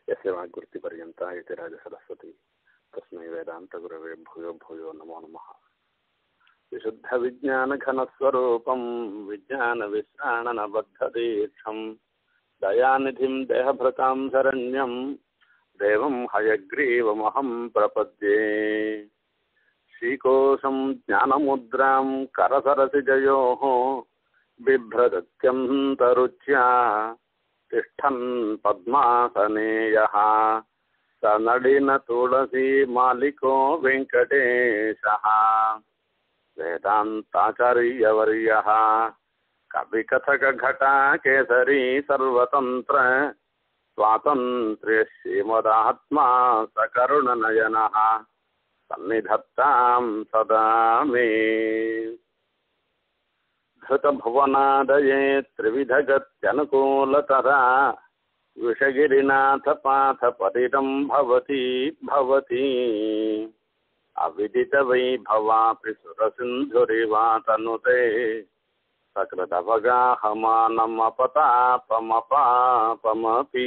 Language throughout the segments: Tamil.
यस्य वाग्वृत्तिपर्यन्ता इति राजसरस्वती तस्मै वेदान्तगुरवे भूयो भूयो नमो नमः विशुद्धविज्ञानघनस्वरूपं विज्ञानविश्राणनबद्धदीक्षं दयानिधिं देहभृतां शरण्यं देवं हयग्रीवमहं प्रपद्ये श्रीकोशं ज्ञानमुद्रां करसरसिजयोः बिभ्रदत्यन्तरुच्या तिष्ठन् पद्मासने यः स नडिनतुलसीमालिको वेङ्कटेशः वेदान्ताचार्यवर्यः कविकथकघटा केसरी सर्वतन्त्र स्वातन्त्र्य श्रीमदात्मा सकरुणनयनः सन्निधत्तां सदा मे धृतभुवनादये त्रिविधगत्यनुकूलतरा विषगिरिनाथपाथपतितं भवती भवती अविदितवैभवापि सुरसिन्धुरिवातनुते சகிருதவகாகமானமபதாபமபாபமபி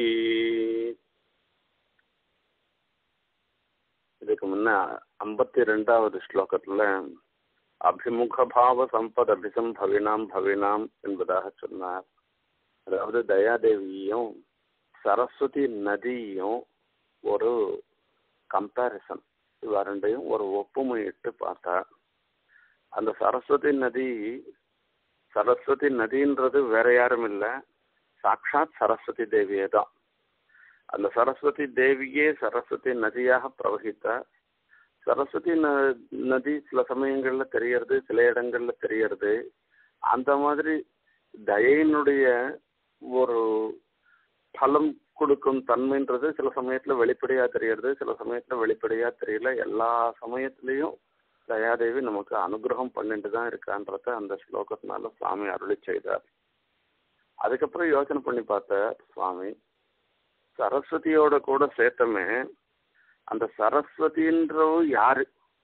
இதுக்கு முன்ன ஐம்பத்தி ரெண்டாவது ஸ்லோகத்துல அபிமுக பாவ சம்பத் அபிசம்பவினாம் பவினாம் என்பதாக சொன்னார் அதாவது தயாதேவியும் சரஸ்வதி நதியும் ஒரு கம்பேரிசன் இவ ரெண்டையும் ஒரு ஒப்புமையிட்டு பார்த்தா அந்த சரஸ்வதி நதி சரஸ்வதி நதின்றது வேற யாரும் இல்லை சாட்சாத் சரஸ்வதி தேவியே தான் அந்த சரஸ்வதி தேவியே சரஸ்வதி நதியாக பிரவகித்தார் சரஸ்வதி ந நதி சில சமயங்கள்ல தெரியறது சில இடங்கள்ல தெரியறது அந்த மாதிரி தயையினுடைய ஒரு பலம் கொடுக்கும் தன்மைன்றது சில சமயத்துல வெளிப்படையா தெரியறது சில சமயத்துல வெளிப்படையா தெரியல எல்லா சமயத்திலையும் தயாதேவி நமக்கு அனுகிரகம் பண்ணிட்டு தான் இருக்கான்றத அந்த ஸ்லோகத்தினால சுவாமி அருளி செய்தார் அதுக்கப்புறம் யோசனை பண்ணி பார்த்தார் சுவாமி சரஸ்வதியோட கூட சேர்த்தமே அந்த சரஸ்வதின்றவ யாரு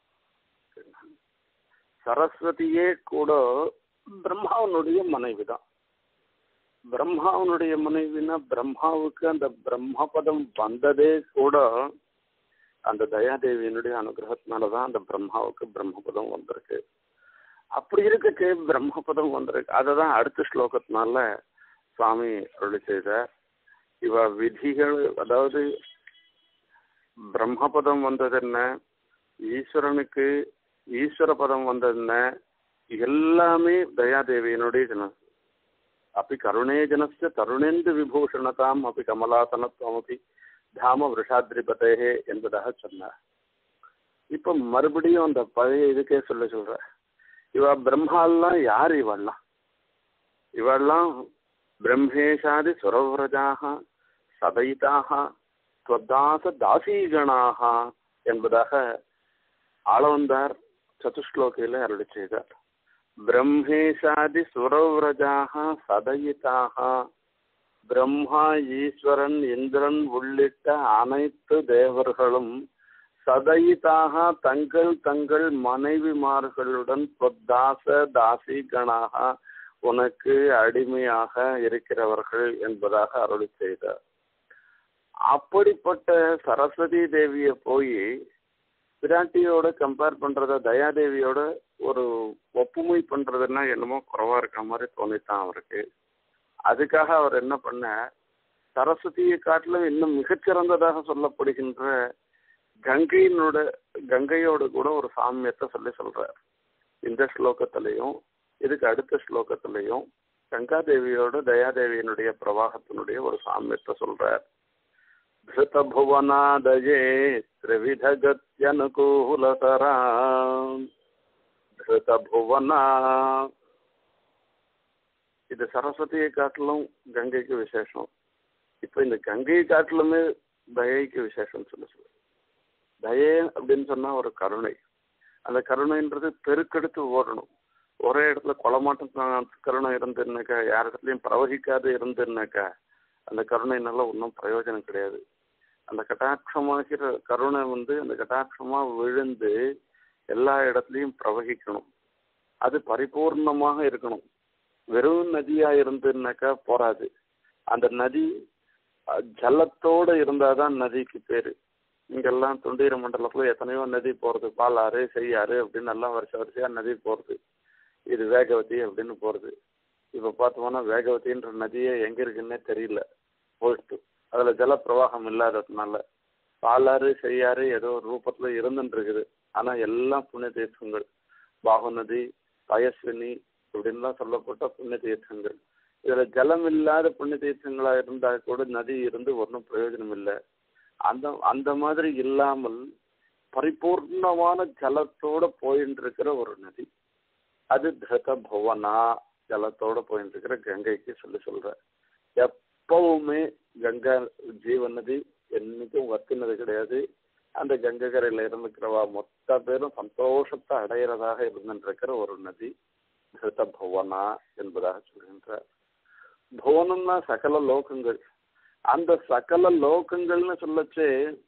சரஸ்வதியே கூட பிரம்மாவனுடைய மனைவி தான் பிரம்மாவனுடைய மனைவினா பிரம்மாவுக்கு அந்த பிரம்மபதம் வந்ததே கூட அந்த தயாதேவியினுடைய அனுகிரகத்தினாலதான் அந்த பிரம்மாவுக்கு பிரம்மபதம் வந்திருக்கு அப்படி இருக்கச்சு பிரம்மபதம் வந்திருக்கு அதை தான் அடுத்த ஸ்லோகத்தினால சுவாமி அருளி செய்தார் இவ விதிகள் அதாவது பிரம்மபதம் வந்தது என்ன ஈஸ்வரனுக்கு ஈஸ்வர பதம் வந்தது என்ன எல்லாமே தயாதேவியினுடைய ஜனம் அப்படி கருணே ஜனஸ்ய தருணேந்து விபூஷணதாம் அப்படி கமலாசனத்துவம் அப்படி தாம விஷாத்ரிபதே என்பதாக சொன்னார் இப்ப மறுபடியும் அந்த பழைய இதுக்கே சொல்ல சொல்ற இவ பிரம்மாலாம் யார் இவெல்லாம் இவெல்லாம் பிரம்மேஷாதி சுரவிரஜாக சதைதாக ஸ்வதாச தாசீகணாக என்பதாக ஆளவந்தார் சதுஸ்லோகையில அருளி செய்தார் பிரம்மேஷாதி சுரவிரஜாக சதயிதாக பிரம்மா ஈஸ்வரன் இந்திரன் உள்ளிட்ட அனைத்து தேவர்களும் சதயிதாக தங்கள் தங்கள் மனைவிமார்களுடன் தாச தாசிகனாக உனக்கு அடிமையாக இருக்கிறவர்கள் என்பதாக அருளி செய்தார் அப்படிப்பட்ட சரஸ்வதி தேவிய போய் பிராட்டியோட கம்பேர் பண்றத தயாதேவியோட ஒரு ஒப்புமை பண்றதுன்னா என்னமோ குறவா இருக்கிற மாதிரி தோணித்தான் அவருக்கு அதுக்காக அவர் என்ன பண்ண சரஸ்வதியை காட்டிலும் இன்னும் மிகச்சிறந்ததாக சொல்லப்படுகின்ற கங்கையினோட கங்கையோட கூட ஒரு சாமியத்தை சொல்லி சொல்றார் இந்த ஸ்லோகத்திலையும் இதுக்கு அடுத்த ஸ்லோகத்திலையும் கங்காதேவியோட தயாதேவியினுடைய பிரவாகத்தினுடைய ஒரு சாமியத்தை சொல்றார் धृतभुवनादये त्रिविधगत्यनुकूलतरा धृतभुवना இது சரஸ்வதியை காட்டிலும் கங்கைக்கு விசேஷம் இப்போ இந்த கங்கையை காட்டிலுமே தயைக்கு விசேஷம் சொல்ல சொல்ல தயை அப்படின்னு சொன்னா ஒரு கருணை அந்த கருணைன்றது பெருக்கெடுத்து ஓடணும் ஒரே இடத்துல கொலமாட்டம் கருணை இருந்துன்னாக்கா யார் இடத்துலையும் பிரவகிக்காது இருந்துன்னாக்கா அந்த கருணைனால ஒன்றும் பிரயோஜனம் கிடையாது அந்த கட்டாட்சமாகிற கருணை வந்து அந்த கட்டாட்சமா விழுந்து எல்லா இடத்துலையும் பிரவகிக்கணும் அது பரிபூர்ணமாக இருக்கணும் வெறும் நதியா இருந்துன்னாக்கா போராது அந்த நதி அஹ், ஜலத்தோட இருந்தாதான் நதிக்கு பேரு இங்கெல்லாம் தொண்டீர மண்டலத்துல எத்தனையோ நதி போறது பாலாறு செய்யாறு அப்படின்னு எல்லாம் வருஷ வரிசையா நதி போறது இது வேகவதி அப்படின்னு போறது இப்ப பார்த்தோம்னா வேகவதின்ற நதியே எங்க இருக்குன்னே தெரியல போயிட்டு அதுல ஜல பிரவாகம் இல்லாததுனால பாலாறு செய்யாறு ஏதோ ஒரு ரூபத்துல இருந்துட்டு இருக்குது ஆனா எல்லாம் புண்ணிய தீர்த்தங்கள் பாகு நதி பயஸ்வினி இப்படின்லாம் சொல்லப்பட்ட புண்ணிய தீர்த்தங்கள் இதுல ஜலம் இல்லாத புண்ணிய தீர்த்தங்களா இருந்தா கூட நதி இருந்து ஒன்றும் பிரயோஜனம் இல்லை அந்த அந்த மாதிரி இல்லாமல் பரிபூர்ணமான ஜலத்தோட போயிட்டு இருக்கிற ஒரு நதி அது திருத புவனா ஜலத்தோட போயிட்டு இருக்கிற கங்கைக்கு சொல்லி சொல்ற எப்பவுமே கங்கா ஜீவ நதி என்னைக்கும் வத்தினது கிடையாது அந்த கங்கை கரையில இருந்துக்கிறவா மொத்த பேரும் சந்தோஷத்தை அடையிறதாக இருந்துருக்கிற ஒரு நதி திருத புவனா என்பதாக சொல்கின்றார் புவனம்னா சகல லோகங்கள் அந்த சகல லோகங்கள்னு சொல்லச்சு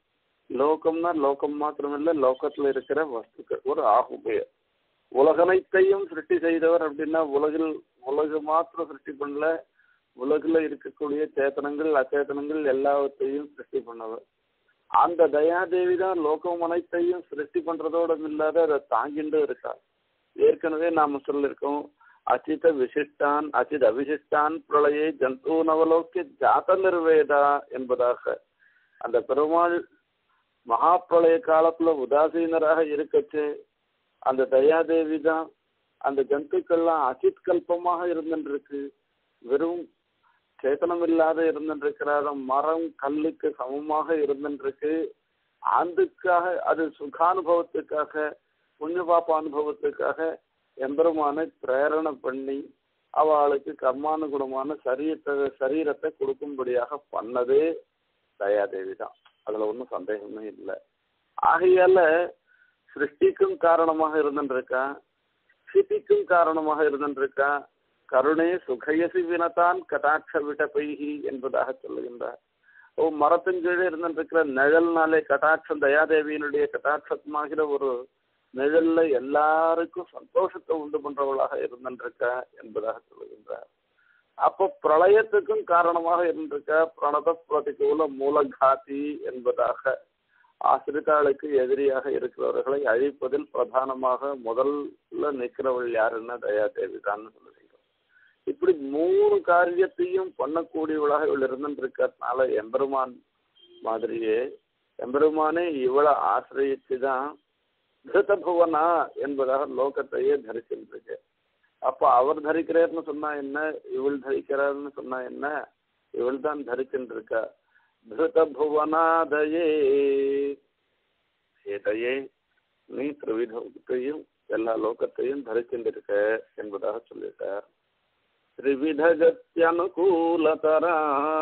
லோகம்னா லோகம் மாத்திரமில்ல லோகத்துல இருக்கிற வஸ்துக்கள் ஒரு ஆகுபய உலகனைத்தையும் சிருஷ்டி செய்தவர் அப்படின்னா உலகில் உலகு மாத்திரம் சிருஷ்டி பண்ணல உலகில் இருக்கக்கூடிய சேத்தனங்கள் அச்சேதனங்கள் எல்லாவற்றையும் சிருஷ்டி பண்ணவர் அந்த தயாதேவி தான் லோகம் அனைத்தையும் சிருஷ்டி பண்றதோட இல்லாத அதை தாங்கிட்டு இருக்கா ஏற்கனவே நாம சொல்லியிருக்கோம் அச்சித விசிஷ்டான் அச்சித் அவிசிஷ்டான் பிரளயே ஜந்து நவலோக்கிய ஜாத நிர்வேதா என்பதாக அந்த பெருமாள் மகா பிரளய காலத்துல உதாசீனராக இருக்கச்சு அந்த தயாதேவி தான் அந்த ஜந்துக்கள்லாம் அச்சித் கல்பமாக இருந்துருக்கு வெறும் சேத்தனம் இல்லாத இருந்துருக்கிறார மரம் கல்லுக்கு சமமாக இருந்துருக்கு அதுக்காக அது சுகானுபவத்துக்காக புண்ணிய பாப்ப அனுபவத்துக்காக எம்பெருமானை பிரேரணை பண்ணி அவளுக்கு கர்மானுகுணமான சரீரத்தை சரீரத்தை கொடுக்கும்படியாக பண்ணதே தயாதேவி தான் அதுல ஒன்றும் சந்தேகமே இல்லை ஆகையால சிருஷ்டிக்கும் காரணமாக இருந்துருக்கா ஸ்திதிக்கும் காரணமாக இருந்துருக்கா கருணே சுகயசி வினதான் கடாட்ச விடபைகி என்பதாக சொல்லுகின்றார் ஓ மரத்தின் கீழே இருந்துருக்கிற நிழல்னாலே கட்டாட்சம் தயாதேவியினுடைய கட்டாட்சமாகிற ஒரு நிழல்ல எல்லாருக்கும் சந்தோஷத்தை உண்டு பண்றவளாக இருந்துருக்க என்பதாக சொல்லுகின்றார் அப்போ பிரளயத்துக்கும் காரணமாக இருந்திருக்க பிரணத பிரதிகூல மூலகாதி என்பதாக ஆசிரிதாளுக்கு எதிரியாக இருக்கிறவர்களை அழிப்பதில் பிரதானமாக முதல்ல நிற்கிறவள் யாருன்னா தயாதேவி தான் சொல்லுகிறோம் இப்படி மூணு காரியத்தையும் பண்ணக்கூடியவளாக இவள் இருந்துருக்கிறதுனால எம்பெருமான் மாதிரியே எம்பெருமானே இவளை ஆசிரியச்சு தான் திருதபுவனா என்பதாக லோகத்தையே தரிச்சிருக்கு அப்ப அவர் தரிக்கிறார்னு சொன்னா என்ன இவள் தரிக்கிறார்னு சொன்னா என்ன இவள் தான் தரிச்சுட்டு இருக்கா திருதபுவனாதயே சேதையே நீ திரிவிதத்தையும் எல்லா லோகத்தையும் தரிச்சுட்டு என்பதாக சொல்லிட்டார் திரிவிதகத்தியனுகூலதரா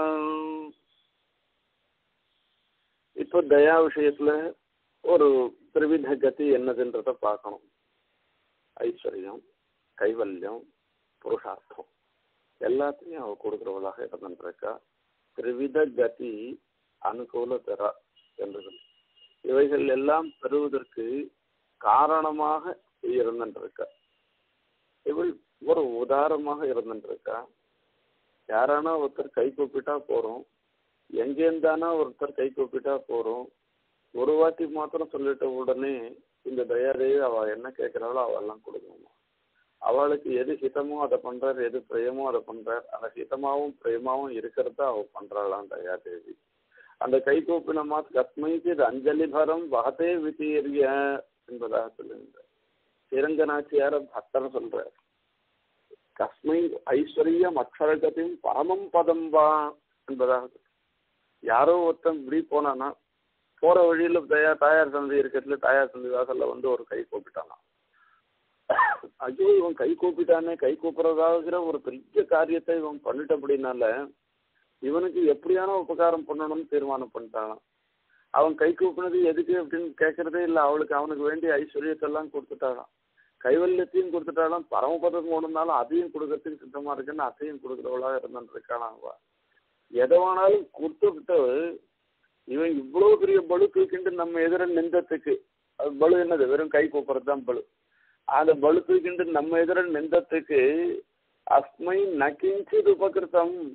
இப்போ தயா விஷயத்துல ஒரு திரிவித கதி என்னதுன்றத பார்க்கணும் ஐஸ்வர்யம் கைவல்யம் புருஷார்த்தம் எல்லாத்தையும் அவ கொடுக்குறவளாக இருந்துருக்கா திரிவித கதி அனுகூல தர என்று இவைகள் எல்லாம் பெறுவதற்கு காரணமாக இருந்துருக்கா இவள் ஒரு உதாரணமாக இருந்துருக்கா யாரானா ஒருத்தர் கை கூப்பிட்டா போறோம் எங்கேருந்தானா ஒருத்தர் கை கூப்பிட்டா போறோம் ஒரு வாட்டி மாத்திரம் சொல்லிட்ட உடனே இந்த தயாதேவி அவ என்ன கேட்கிறாளோ அவெல்லாம் கொடுக்கணுமா அவளுக்கு எது ஹிதமோ அதை பண்றார் எது பிரேமோ அதை பண்றார் அந்த ஹிதமாவும் பிரேமாவும் இருக்கிறத அவ பண்றாளாம் தயாதேவி அந்த கை கூப்பின மாத்து கஸ்மைக்கு அஞ்சலி பரம் வகத்தே வித்தீரிய என்பதாக சொல்லுகின்றார் சிரங்கநாச்சியார பக்தர் சொல்றார் கஸ்மை ஐஸ்வர்யம் அக்ஷரகத்தையும் பரமம் பதம் வா என்பதாக யாரோ ஒருத்தன் இப்படி போனானா போற வழியில தயா தாயார் சந்தை இருக்கிறதுல தாயார் சந்தை வாசல்ல வந்து ஒரு கை கூப்பிட்டானா ஐயோ இவன் கை கூப்பிட்டானே கை கூப்பிடுறதாகிற ஒரு பெரிய காரியத்தை இவன் பண்ணிட்ட அப்படின்னால இவனுக்கு எப்படியான உபகாரம் பண்ணணும்னு தீர்மானம் பண்ணிட்டானான் அவன் கை கூப்பினது எதுக்கு அப்படின்னு கேட்கறதே இல்லை அவளுக்கு அவனுக்கு வேண்டிய ஐஸ்வர்யத்தெல்லாம் கொடுத்துட்டாளாம் கைவல்யத்தையும் கொடுத்துட்டாலும் பரமபதம் கொண்டுனாலும் அதையும் கொடுக்கறதுக்கு சித்தமா இருக்குன்னு அதையும் கொடுக்குறவளாக இருந்துட்டு இருக்காளாம் அவ எதை வேணாலும் கொடுத்துட்டு இவன் இவ்வளவு பெரிய பலு தூக்கிட்டு நம்ம எதிர நின்றதுக்கு அது பலு என்னது வெறும் கை கூப்பிடுறது தான் பலு அந்த பலு தூக்கிட்டு நம்ம எதிர நின்றதுக்கு அஸ்மை நக்கிஞ்சித் உபகிருத்தம்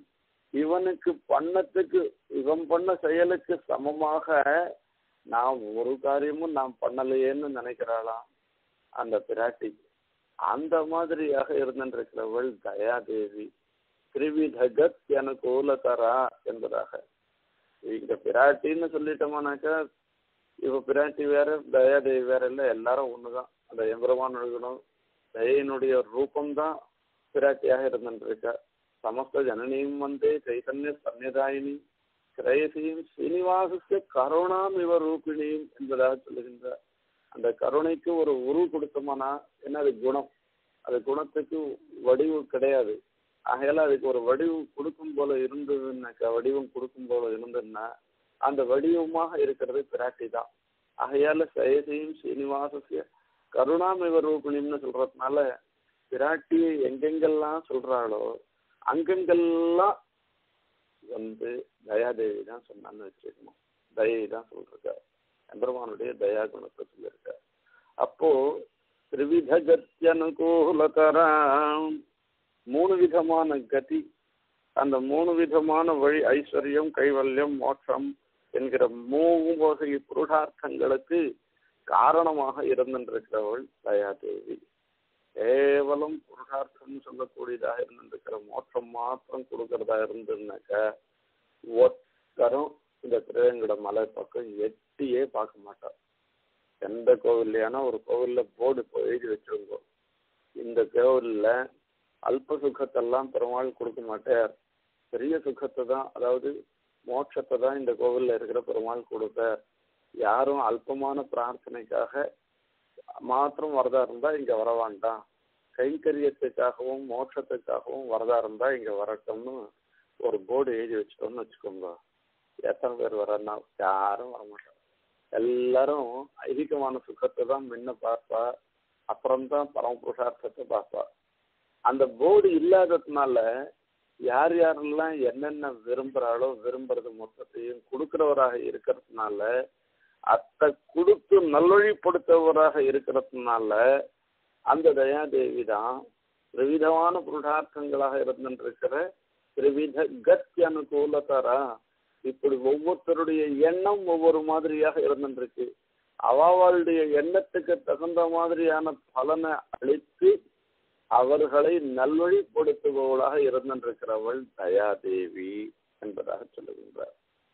இவனுக்கு பண்ணத்துக்கு இவன் பண்ண செயலுக்கு சமமாக நான் ஒரு காரியமும் நான் பண்ணலையேன்னு நினைக்கிறாளாம் அந்த பிராட்டி அந்த மாதிரியாக இருந்திருக்கிறவள் தயாதேவி திரிவிதகத் அனுகூலதரா என்பதாக இங்க பிராட்டின்னு சொல்லிட்டோமானாக்கா இவ பிராட்டி வேற தயாதேவி வேற இல்லை எல்லாரும் ஒண்ணுதான் அந்த எம்பெருமான் எழுதணும் தயையினுடைய ரூபம்தான் பிராட்டியாக இருந்திருக்கா சமஸ்த ஜனனியும் வந்தே சைதன்ய சன்னிதாயினி கிரயசியும் ஸ்ரீனிவாசஸ்ய கருணாம் இவ ரூபிணியும் என்பதாக சொல்லுகின்றார் அந்த கருணைக்கு ஒரு உரு கொடுத்தோம்னா என்ன அது குணம் அது குணத்துக்கு வடிவு கிடையாது ஆகையால அதுக்கு ஒரு வடிவு கொடுக்கும் போல இருந்ததுன்னாக்கா வடிவம் கொடுக்கும் போல இருந்ததுன்னா அந்த வடிவமாக இருக்கிறது பிராட்டி தான் ஆகையால சயசியும் ஸ்ரீனிவாசசிய கருணாமிவ ரூபிணிம்னு சொல்றதுனால பிராட்டியை எங்கெங்கெல்லாம் சொல்றாளோ அங்கெங்கெல்லாம் வந்து தயாதேவி தான் சொன்னான்னு வச்சுக்கணும் தயை தான் சொல்லிருக்க எம்பெருமானுடைய தயா குணத்தை சொல்லியிருக்க அப்போ திரிவித கத்தியனுகூலதராம் மூணு விதமான கதி அந்த மூணு விதமான வழி ஐஸ்வர்யம் கைவல்யம் மோட்சம் என்கிற மூணு வகை புருஷார்த்தங்களுக்கு காரணமாக இருந்திருக்கிறவள் தயாதேவி கேவலம் புருஷார்த்தம் சொல்லக்கூடியதாக இருந்திருக்கிற மோட்சம் மாத்திரம் கொடுக்கறதா இருந்ததுனாக்க ஒருத்தரும் இந்த திருவேங்கட மலை பக்கம் எட்டியே பார்க்க மாட்டார் எந்த கோவில்லையானா ஒரு கோவில்ல போர்டு இப்போ எழுதி வச்சிருந்தோம் இந்த கோவில்ல அல்ப சுகத்தெல்லாம் பெருமாள் கொடுக்க மாட்டார் பெரிய சுகத்தை தான் அதாவது மோட்சத்தை தான் இந்த கோவில்ல இருக்கிற பெருமாள் கொடுத்தார் யாரும் அல்பமான பிரார்த்தனைக்காக மாத்திரம் வரதா இருந்தா இங்க வர வேண்டாம் கைங்கரியத்துக்காகவும் மோட்சத்துக்காகவும் வரதா இருந்தா இங்க வரட்டும்னு ஒரு போர்டு எழுதி வச்சிட்டோம்னு வச்சுக்கோங்க எத்தனை பேர் வரன்னா யாரும் வரமாட்டாங்க எல்லாரும் ஐதிகமான சுகத்தை தான் முன்ன பார்ப்பா அப்புறம்தான் பரம புருஷார்த்தத்தை பார்ப்பா அந்த போர்டு இல்லாததுனால யார் யாரெல்லாம் என்னென்ன விரும்புறாளோ விரும்புறது மொத்தத்தையும் கொடுக்கிறவராக இருக்கிறதுனால அத்தை கொடுத்து நல்வழிப்படுத்தவராக இருக்கிறதுனால அந்த தயாதேவி தான் திரிவிதமான புருஷார்த்தங்களாக இருந்திருக்கிற திரிவித கத்தி அனுகூலத்தரா இப்படி ஒவ்வொருத்தருடைய எண்ணம் ஒவ்வொரு மாதிரியாக இருந்திருக்கு அவளுடைய எண்ணத்துக்கு தகுந்த மாதிரியான பலனை அளித்து அவர்களை நல்வழிப்படுத்துபவளாக இருந்திருக்கிறவள் தயாதேவி என்பதாக சொல்லுகின்றார்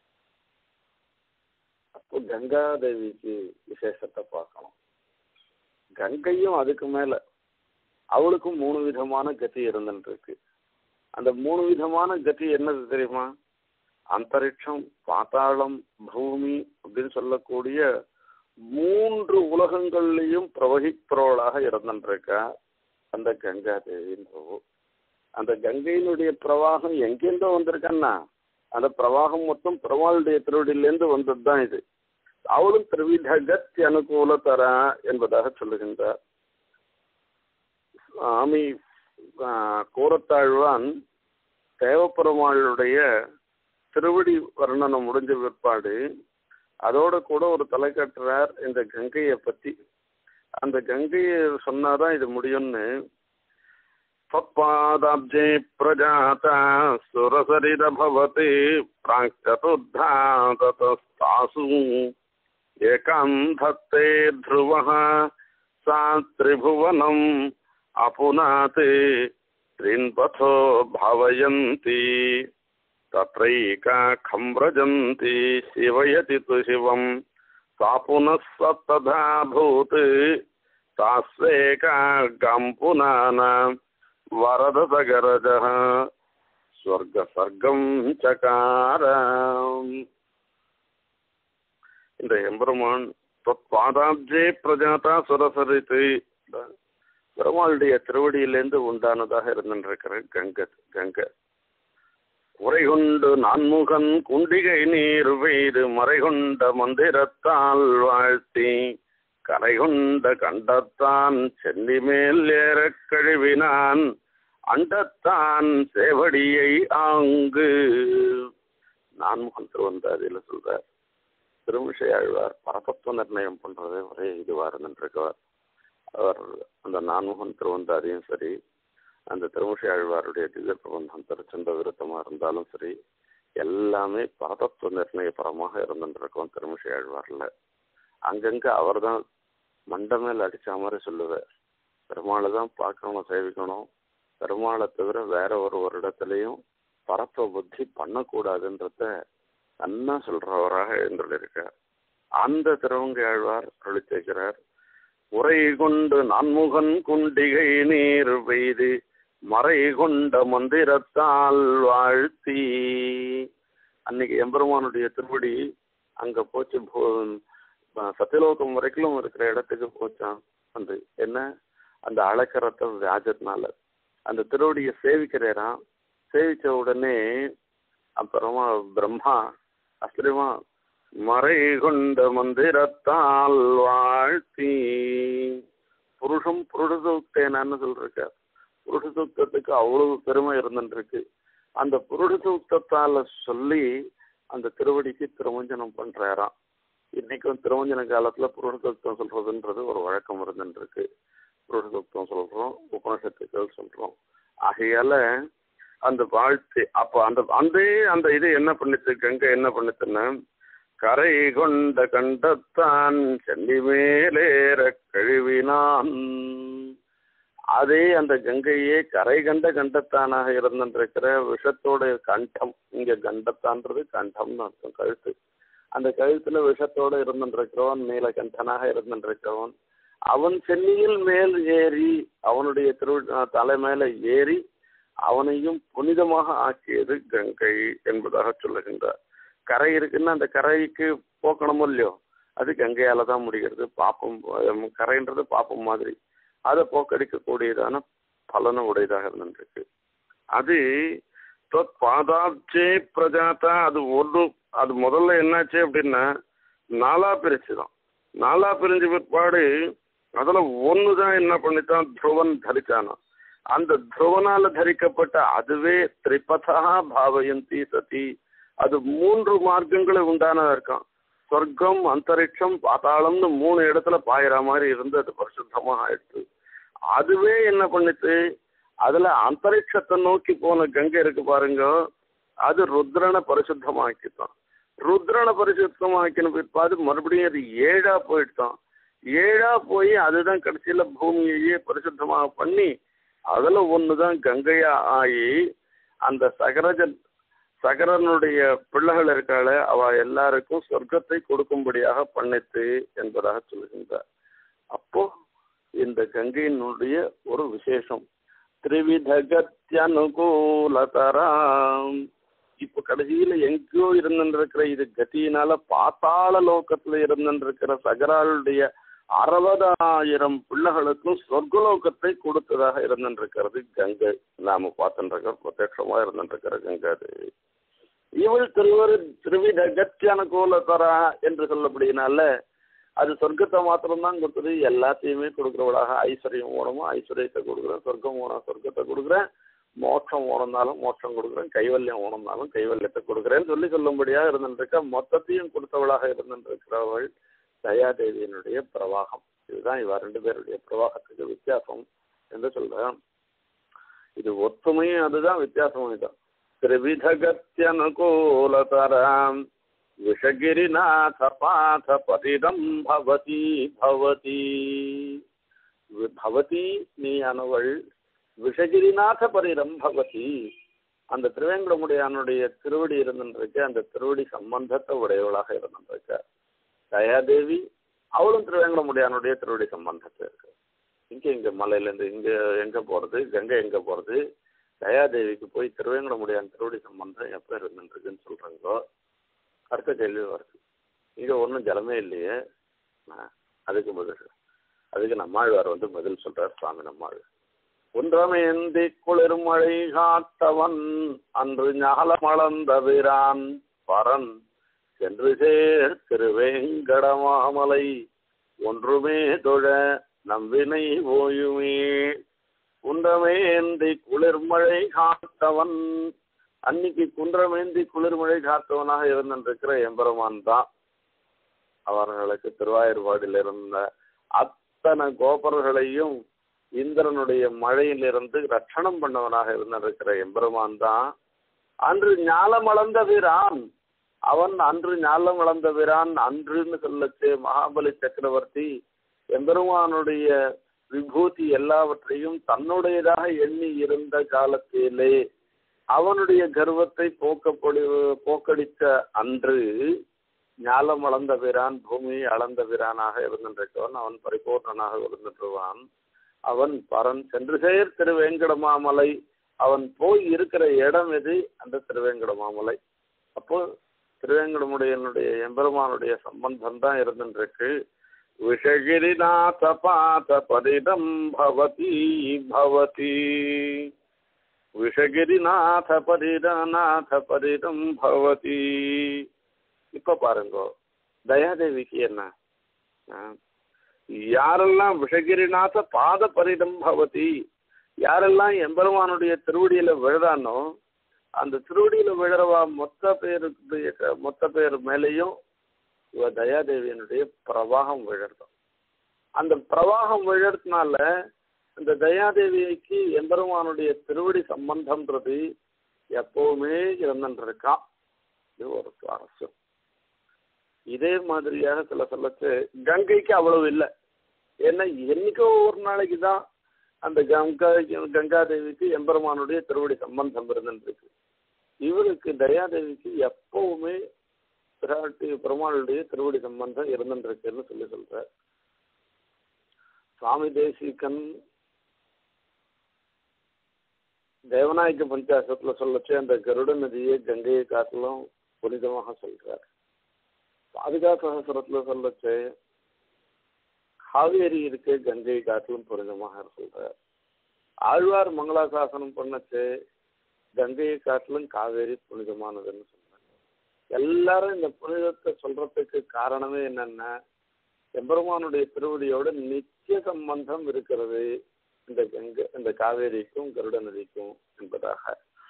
அப்போ கங்காதேவிக்கு விசேஷத்தை பார்க்கணும் கங்கையும் அதுக்கு மேல அவளுக்கும் மூணு விதமான கதி இருந்துருக்கு அந்த மூணு விதமான கதி என்னது தெரியுமா அந்தரிக்ஷம் பாத்தாளம் பூமி அப்படின்னு சொல்லக்கூடிய மூன்று உலகங்கள்லையும் பிரவகிப்பவளாக இருந்துருக்கா அந்த கங்கா தேவின்றவோ அந்த கங்கையினுடைய பிரவாகம் எங்கேருந்தோ வந்திருக்கன்னா அந்த பிரவாகம் மொத்தம் பெருமாளுடைய திருவடியிலேருந்து வந்தது தான் இது அவளும் திரிவிதகத் அனுகூல தரா என்பதாக சொல்லுகின்றார் சுவாமி கூரத்தாழ்வான் தேவப்பெருமாளுடைய திருவடி வர்ணனம் முடிஞ்ச பிற்பாடு அதோட கூட ஒரு தலை கட்டுறார் இந்த கங்கையை பத்தி அந்த கங்கையை சொன்னாதான் இது முடியும்னு त्वत्पादाब्जे प्रजाता सुरसरिरभवति प्राक्चतुर्धा ततस्तासु एकां धत्ते ध्रुवः सा त्रिभुवनम् अपुनाते त्रिन्पथो भावयन्ति तत्रैका खम्व्रजन्ति शिवयति तु शिवम् सा पुनः सप्तधा भूत् तास्वेका गम् पुनाना वरदसगरजः ஸ்வர்கம் சகார இந்த எம்பெருமான் பாதாப்ஜே பிரஜாதா சுரசரித்து பெருமாளுடைய திருவடியிலேருந்து உண்டானதாக இருந்திருக்கிற கங்கை கங்கை உரைகொண்டு நான்முகன் குண்டிகை நீர் வெய்து மறைகொண்ட மந்திரத்தால் வாழ்த்தி கரைகொண்ட கண்டத்தான் சென்னி மேல் ஏறக் கழுவினான் அண்டத்தான் சேவடியை ஆங்கு நான்முகன் திருவந்தாதியில் சொல்றார் திருமிஷையாழ்வார் பரபத்துவ நிர்ணயம் பண்றதே ஒரே இதுவா இருந்துருக்கவர் அவர் அந்த நான்முகன் திருவந்தாதியும் சரி அந்த திருமுஷி ஆழ்வாருடைய திவ்ய பிரபந்தம் திருச்சந்த விருத்தமா இருந்தாலும் சரி எல்லாமே பரதத்துவ நிர்ணயபரமாக இருந்துருக்கோம் திருமுஷி ஆழ்வார்ல அங்கங்க அவர் தான் மண்டை மேல் அடிச்ச மாதிரி சொல்லுவார் பெருமாளை தான் பார்க்கணும் சேவிக்கணும் பெருமாளை தவிர வேற ஒரு ஒரு இடத்துலையும் பரத்துவ புத்தி பண்ணக்கூடாதுன்றத நன்னா சொல்றவராக இருந்துள்ளிருக்கார் அந்த திருவங்கை ஆழ்வார் அருளிச்சிருக்கிறார் உரை கொண்டு நான்முகன் குண்டிகை நீர் பெய்து மறை கொண்ட மந்திரத்தால் வாழ்த்தி அன்னைக்கு எம்பெருமானுடைய திருவடி அங்க போச்சு சத்தியலோகம் வரைக்கும் இருக்கிற இடத்துக்கு போச்சான் வந்து என்ன அந்த அழக்கரத்தை வியாஜத்தினால அந்த திருவடியை சேவிக்கிறாராம் சேவிச்ச உடனே அப்புறமா பிரம்மா ஆச்சரியமா மறை கொண்ட மந்திரத்தால் வாழ்த்தி புருஷம் புருஷசூக்தேனான்னு சொல்லிருக்கார் புருஷசூக்தத்துக்கு அவ்வளவு பெருமை இருந்துருக்கு அந்த புருஷசூக்தத்தால சொல்லி அந்த திருவடிக்கு திருமஞ்சனம் பண்றாராம் இன்னைக்கும் திருமஞ்சன காலத்துல புருஷசூக்தம் சொல்றதுன்றது ஒரு வழக்கம் இருந்துருக்கு புருஷசூக்தம் சொல்றோம் உபனிஷத்துக்கள் சொல்றோம் ஆகையால அந்த வாழ்த்து அப்ப அந்த அந்த அந்த இது என்ன பண்ணிச்சு கங்கை என்ன பண்ணுச்சுன்னா கரை கொண்ட கண்டத்தான் சென்னி மேலேற கழுவினான் அதே அந்த கங்கையே கரை கண்ட கண்டத்தானாக இருந்திருக்கிற விஷத்தோட கண்டம் இங்க கண்டத்தான்றது கண்டம்னு அர்த்தம் கழுத்து அந்த கழுத்துல விஷத்தோட இருந்திருக்கிறவன் நீலகண்டனாக இருந்திருக்கிறவன் அவன் சென்னியில் மேல் ஏறி அவனுடைய திரு தலை மேல ஏறி அவனையும் புனிதமாக ஆக்கியது கங்கை என்பதாக சொல்லுகின்றார் கரை இருக்குன்னா அந்த கரைக்கு போக்கணும் இல்லையோ அது கங்கையால தான் முடிகிறது பாப்பம் கரைன்றது பாப்பம் மாதிரி அதை போக்கடிக்கக்கூடியதான பலனும் உடையதாக இருந்திருக்கு அது பாதாப்சே பிரஜாத்தா அது ஒன்று அது முதல்ல என்னாச்சு அப்படின்னா நாலா பிரிச்சு தான் நாலா பிரிஞ்ச பிற்பாடு அதுல ஒன்று தான் என்ன பண்ணித்தான் துருவன் தரிச்சானா அந்த துருவனால தரிக்கப்பட்ட அதுவே திரிபதா பாவயந்தி சதி அது மூன்று மார்க்கங்களை உண்டானதா இருக்கான் சொர்க்கம் அந்தரிக்ஷம் பாதாளம்னு மூணு இடத்துல பாயிற மாதிரி இருந்து அது பரிசுத்தமா ஆயிடுச்சு அதுவே என்ன பண்ணுச்சு அதுல அந்தரிக்ஷத்தை நோக்கி போன கங்கை இருக்கு பாருங்க அது ருத்ரனை பரிசுத்தமாக்கித்தான் ருத்ரனை பரிசுத்தமாக்கின பிற்பாடு மறுபடியும் அது ஏழா போயிட்டான் ஏழா போய் அதுதான் கடைசியில பூமியையே பரிசுத்தமாக பண்ணி அதுல ஒண்ணுதான் கங்கையா ஆகி அந்த சகரஜன் சகரனுடைய பிள்ளைகள் இருக்காள அவ எல்லாருக்கும் சொர்க்கத்தை கொடுக்கும்படியாக பண்ணித்து என்பதாக சொல்லுகின்றார் அப்போ இந்த கங்கையினுடைய ஒரு விசேஷம் திரிவிதகத்யனுகூலதராம் இப்ப கடைசியில எங்கேயோ இருந்துருக்கிற இது கத்தியினால பாத்தாள லோகத்துல இருந்துருக்கிற சகராளுடைய அறுபதாயிரம் பிள்ளைகளுக்கும் சொர்க்கலோகத்தை கொடுத்ததாக இருந்துருக்கிறது கங்கை நாம பார்த்துருக்க பிரத்யட்சமா இருந்துருக்கிற கங்கை அது இவள் திருவர் திருவித கத்தியனுகூலதரா என்று சொல்லப்படினால அது சொர்க்கத்தை மாத்திரம்தான் கொடுத்தது எல்லாத்தையுமே கொடுக்குறவளாக ஐஸ்வர்யம் ஓணமும் ஐஸ்வர்யத்தை கொடுக்குறேன் சொர்க்கம் ஓணும் சொர்க்கத்தை கொடுக்குறேன் மோட்சம் ஓணுனாலும் மோட்சம் கொடுக்குறேன் கைவல்யம் ஓணுனாலும் கைவல்யத்தை கொடுக்குறேன்னு சொல்லி சொல்லும்படியாக இருந்துருக்க மொத்தத்தையும் கொடுத்தவளாக இருந்துருக்கிறவள் தயாதேவியினுடைய பிரவாகம் இதுதான் இவ ரெண்டு பேருடைய பிரவாகத்துக்கு வித்தியாசம் என்று சொல்றேன் இது ஒத்துமையும் அதுதான் வித்தியாசமும் இதுதான் திரிவிதகத்தியனுகூலதராம் விஷகிரிநாத பாத பதிதம் பவதி பவதி பவதி நீயானவள் விஷகிரிநாத பரிரம் பவதி அந்த திருவேங்கடமுடையானுடைய திருவடி இருந்துருக்கு அந்த திருவடி சம்பந்தத்தை உடையவளாக இருந்துருக்க தயாதேவி அவளும் திருவேங்கடமுடையானுடைய திருவடி சம்பந்தத்தை இருக்கு இங்க இங்க மலையிலேருந்து இங்க எங்க போறது கங்கை எங்க போறது தயாதேவிக்கு போய் திருவேங்கடமுடியான் திருவடி சம்பந்தம் எப்போ இருந்துருக்குன்னு சொல்றாங்களோ அடுத்த கேள்வி வருது இங்கே ஒன்றும் ஜலமே இல்லையே அதுக்கு பதில் அதுக்கு நம்மாழ்வார் வந்து பதில் சொல்றார் சுவாமி நம்மாழ் ஒன்றமேந்தி குளிர்மழை காத்தவன் அன்று ஞாலமளந்த வீரான் பரன் சென்று சேர் திருவேங்கடமாமலை ஒன்றுமே தொழ நம்பினை ஓயுமே குன்றமேந்தி குளிர்மழை காத்தவன் அன்னைக்கு குன்றமேந்தி குளிர்மழை காத்தவனாக இருந்திருக்கிற எம்பெருமான் தான் அவர்களுக்கு திருவாயூர்பாடியில் இருந்த அத்தனை கோபர்களையும் இந்திரனுடைய மழையிலிருந்து ரட்சணம் பண்ணவனாக இருந்திருக்கிற எம்பெருமான் தான் அன்று ஞாலம் அளந்த வீரான் அவன் அன்று ஞாலம் அளந்த வீரான் அன்றுன்னு சொல்லச்சு மகாபலி சக்கரவர்த்தி எம்பெருமானுடைய விபூதி எல்லாவற்றையும் தன்னுடையதாக எண்ணி இருந்த காலத்திலே அவனுடைய கர்வத்தை போக்கப்படு போக்கடித்த அன்று ஞாலம் அளந்த வீரான் பூமியை அளந்த வீரானாக இருந்திருக்கவன் அவன் பரிபூர்ணனாக இருந்திருவான் அவன் பரன் சென்று சேர் திருவேங்கடமாமலை அவன் போய் இருக்கிற இடம் எது அந்த திருவேங்கடமாமலை அப்போ திருவேங்கடமுடையனுடைய எம்பெருமானுடைய சம்பந்தம் தான் இருந்துருக்கு விஷகிரிநாத பாத பரிதம் பவதி பவதி விஷகிரிநாத பரிதநாத பரிதம் பவதி இப்ப பாருங்க தயாதேவிக்கு என்ன ஆ, யாரெல்லாம் விஷகிரிநாத பாத பரிதம் பவதி யாரெல்லாம் எம்பெருமானுடைய திருவடியில விழுறானோ அந்த திருவடியில விழறவா மொத்த பேருடைய மொத்த பேர் மேலேயும் இவ தயாதேவியனுடைய பிரவாகம் விழறதும் அந்த பிரவாகம் விழறதுனால அந்த தயாதேவிக்கு எம்பெருமானுடைய திருவடி சம்பந்தம்ன்றது எப்பவுமே இருந்துருக்கான் இது ஒரு சுவாரஸ்யம் இதே மாதிரியாக சில சொல்லச்சு கங்கைக்கு அவ்வளவு இல்லை ஏன்னா என்னைக்கோ ஒரு நாளைக்கு தான் அந்த கங்கா கங்காதேவிக்கு எம்பெருமானுடைய திருவடி சம்பந்தம் இருந்துருக்கு இவருக்கு தயாதேவிக்கு எப்பவுமே பிராட்டி பெருமாளுடைய திருவடி சம்பந்தம் இருந்துருக்குன்னு சொல்லி சொல்ற சுவாமி தேசிகன் தேவநாயக பஞ்சாசத்துல சொல்லச்சு அந்த கருட நதியை கங்கையை காட்டிலும் புனிதமாக சொல்றார் பாதுகா சகசரத்துல சொல்லச்சு காவேரி இருக்கு கங்கை காட்டிலும் புனிதமாக சொல்றார் ஆழ்வார் மங்களாசாசனம் பண்ணச்சு கங்கையை காட்டிலும் காவேரி புனிதமானதுன்னு சொல்றாங்க எல்லாரும் இந்த புனிதத்தை சொல்றதுக்கு காரணமே என்னன்னா எம்பெருமானுடைய திருவடியோட நித்திய சம்பந்தம் இருக்கிறது இந்த கங்கை இந்த காவேரிக்கும் கருட நதிக்கும் என்பதாக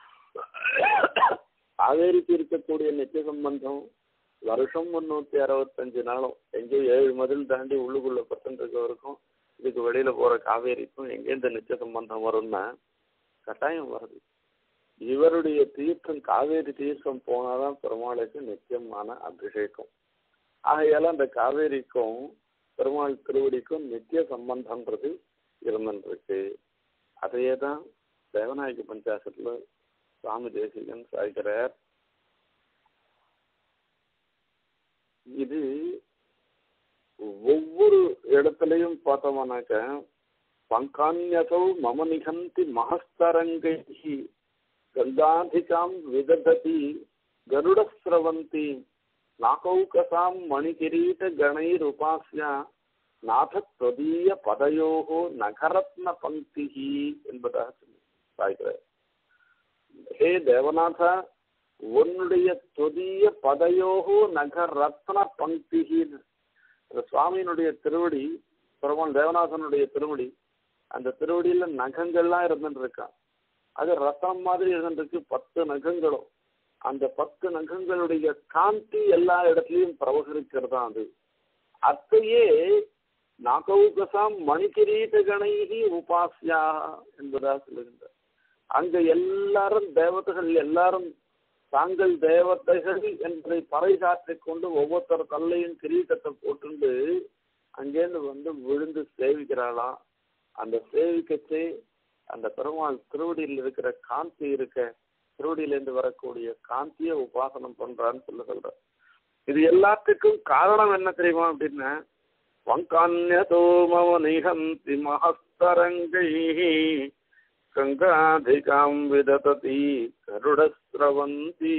காவேரிக்கு இருக்கக்கூடிய நித்திய சம்பந்தம் வருஷம் முன்னூத்தி அறுபத்தஞ்சு நாளும் எங்கேயும் ஏழு மதில் தாண்டி உள்ளுக்குள்ள பர்சன்ட் இருக்கவருக்கும் இதுக்கு வெளியில போற காவேரிக்கும் எங்கே இந்த நித்திய சம்பந்தம் வரும்னா கட்டாயம் வருது இவருடைய தீர்த்தம் காவேரி தீர்த்தம் போனாதான் பெருமாளுக்கு நித்தியமான அபிஷேகம் ஆகையால அந்த காவேரிக்கும் பெருமாள் திருவடிக்கும் நித்திய சம்பந்தம்ன்றது இருந்துருக்கு அதையே தான் தேவநாயக பஞ்சாசத்துல சுவாமி தேசிகன் சாய்க்கிறார் இது ஒவ்வொரு இடத்துலையும் பார்த்தோம்னாக்க பங்கான்யசௌ மம நிகந்தி மகஸ்தரங்கை கங்காதிகாம் விதததி கருடஸ்ரவந்தி நாகௌகசாம் மணிகிரீட கணைருபாஸ்ய நாத தொதீய பதயோகோ நகரத்ன பங்கிஹி என்பதாக சொல்லி சாய்கிறார் ஹே தேவநாத உன்னுடைய தொதிய பதயோகோ நகர் ரத்ன பங்கிஹின்னு அந்த சுவாமியினுடைய திருவடி பெருமான் தேவநாதனுடைய திருவடி அந்த திருவடியில நகங்கள்லாம் இருந்துட்டு இருக்கான் அது ரத்தம் மாதிரி இருந்துருக்கு பத்து நகங்களும் அந்த பத்து நகங்களுடைய காந்தி எல்லா இடத்துலயும் பிரவகரிக்கிறதா அது அத்தையே நாகௌகசாம் மணிகிரீட கணைகி உபாசியா என்பதாக சொல்லுகின்றார் அங்க எல்லாரும் தேவதைகள் எல்லாரும் தாங்கள் தேவதைகள் என்பதை பறைசாற்றிக் கொண்டு ஒவ்வொருத்தர் தள்ளையும் கிரீட்டத்தை போட்டுண்டு அங்கேருந்து வந்து விழுந்து சேவிக்கிறாளாம் அந்த சேவிக்கச்சே அந்த பெருமாள் திருவடியில் இருக்கிற காந்தி இருக்க திருவடியிலேருந்து வரக்கூடிய காந்தியை உபாசனம் பண்றான்னு சொல்ல சொல்ற இது எல்லாத்துக்கும் காரணம் என்ன தெரியுமா அப்படின்னா வங்கான்யதோ மம நிகந்தி மகஸ்தரங்கை கங்காதிகாம் விதததி கருடஸ்ரவந்தி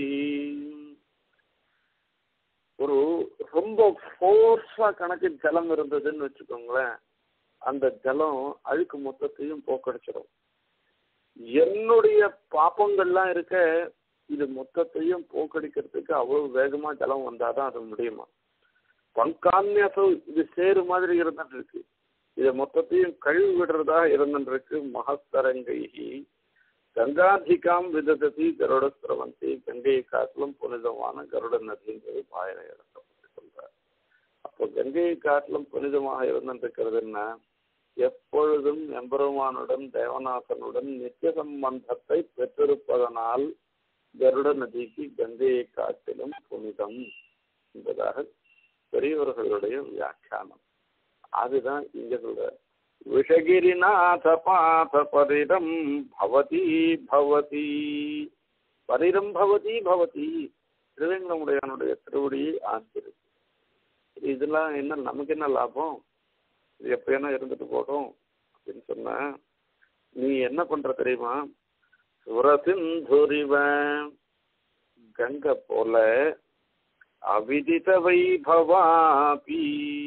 ஒரு ரொம்ப ஃபோர்ஸா கணக்கு ஜலம் இருந்ததுன்னு வச்சுக்கோங்களேன் அந்த ஜலம் அழுக்கு மொத்தத்தையும் போக்கடிச்சிடும் என்னுடைய பாப்பங்கள்லாம் இருக்க இது மொத்தத்தையும் போக்கடிக்கிறதுக்கு அவ்வளவு வேகமா ஜலம் வந்தாதான் அது முடியுமா பங்கான்யசோ இது சேரு மாதிரி இருந்துட்டு இருக்கு இதை மொத்தத்தையும் கழுவி விடுறதா இருந்துருக்கு மகஸ்தரங்கைகி கங்காதிகாம் விதததி கருட சிரவந்தி கங்கையை காட்டிலும் புனிதமான கருட நதிங்கிறது பாயன இடத்தை சொல்றார் அப்போ கங்கையை காட்டிலும் புனிதமாக இருந்துருக்கிறது என்ன எப்பொழுதும் எம்பெருமானுடன் தேவநாதனுடன் நித்திய சம்பந்தத்தை பெற்றிருப்பதனால் கருட நதிக்கு கங்கையை காட்டிலும் புனிதம் என்பதாக பெரியவர்களுடைய வியாக்கியானம் அதுதான் இங்க சொல்ற விஷகிரிநாத பாத பரிரம் பவதி பவதி பரிரம் பவதி பவதி திருவேங்கடமுடையானுடைய திருவடியை ஆசிரிச்சு இதெல்லாம் என்ன நமக்கு என்ன லாபம் இது எப்படியான இருந்துட்டு போகும் அப்படின்னு சொன்ன நீ என்ன பண்ற தெரியுமா சுரசிந்துரிவ கங்கை போல அவிதித வைபவாபி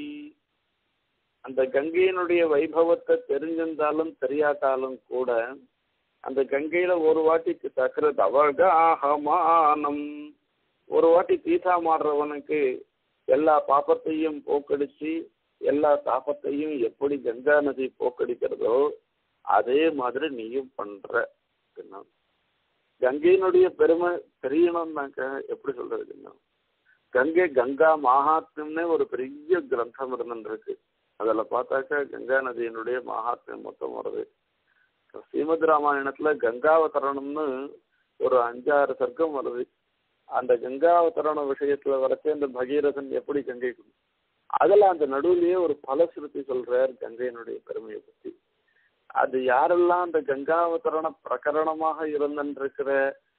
அந்த கங்கையினுடைய வைபவத்தை தெரிஞ்சிருந்தாலும் தெரியாட்டாலும் கூட அந்த கங்கையில ஒரு வாட்டி சக்கரத் அவகாகமானம் ஒரு வாட்டி தீசா மாடுறவனுக்கு எல்லா பாப்பத்தையும் போக்கடிச்சு எல்லா தாபத்தையும் எப்படி கங்கா நதி போக்கடிக்கிறதோ அதே மாதிரி நீயும் பண்ற அப்படின்னா கங்கையினுடைய பெருமை தெரியணும்னாக்க எப்படி சொல்றதுன்னா கங்கை கங்கா மகாத்மியம்னே ஒரு பெரிய கிரந்தம் இருந்துருக்கு அதில் பார்த்தாக்கா கங்கா நதியினுடைய மகாத்மியம் மொத்தம் வருது ஸ்ரீமத் ராமாயணத்துல கங்காவதரணம்னு ஒரு அஞ்சாறு சர்க்கம் வருது அந்த கங்காவதரண விஷயத்துல வரைச்சே இந்த பகீரதன் எப்படி கங்கை அதுல அந்த நடுவுலயே ஒரு பலசுருத்தி சொல்றார் கங்கையினுடைய பெருமையை பத்தி அது யாரெல்லாம் அந்த கங்காவதரண பிரகரணமாக இருந்திருக்கிற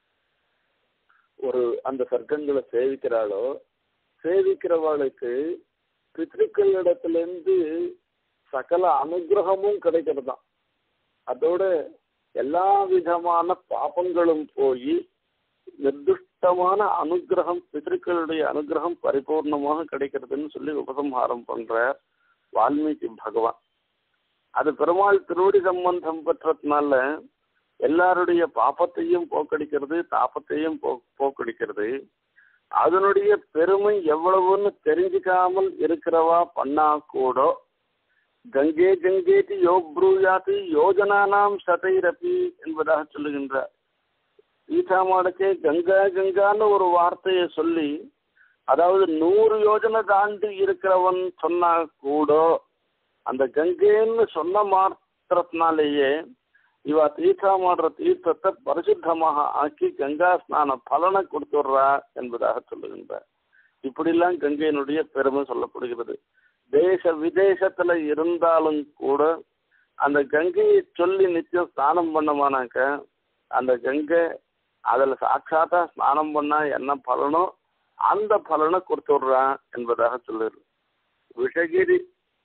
ஒரு அந்த சர்க்கங்களை சேவிக்கிறாளோ சேவிக்கிறவளுக்கு பித்ருக்களிடத்திலிருந்து சகல அனுகிரகமும் கிடைக்கிறதாம் அதோட எல்லா விதமான பாபங்களும் போய் நிர்திஷ்டமான அனுகிரகம் பிதர்களுடைய அனுகிரகம் பரிபூர்ணமாக கிடைக்கிறதுன்னு சொல்லி உபசம்ஹாரம் பண்ற வால்மீகி பகவான் அது பெருமாள் திருவடி சம்பந்தம் பெற்றதுனால எல்லாருடைய பாப்பத்தையும் போக்கடிக்கிறது தாபத்தையும் போ போக்கடிக்கிறது அதனுடைய பெருமை எவ்வளவுன்னு தெரிஞ்சுக்காமல் இருக்கிறவா பண்ணா கூட கங்கே கங்கேதி யோ ப்ரூயாதி யோஜனானாம் சதைரபி என்பதாக சொல்லுகின்றார் ஈசாமாடக்கே கங்கா கங்கான்னு ஒரு வார்த்தையை சொல்லி அதாவது நூறு யோஜனை தாண்டி இருக்கிறவன் சொன்னா கூட அந்த கங்கைன்னு சொன்ன மாத்திரத்தினாலேயே இவ தீர்த்தமாடுற தீர்த்தத்தை பரிசுத்தமாக ஆக்கி கங்கா ஸ்நான பலனை கொடுத்துடுறா என்பதாக சொல்லுகின்றார் இப்படிலாம் கங்கையினுடைய பெருமை சொல்லப்படுகிறது தேச விதேசத்துல இருந்தாலும் கூட அந்த கங்கையை சொல்லி நித்தியம் ஸ்நானம் பண்ணமானாக்க அந்த கங்கை அதுல சாட்சாத்தா ஸ்நானம் பண்ணா என்ன பலனோ அந்த பலனை கொடுத்துடுறான் என்பதாக சொல்லுது விஷகிரி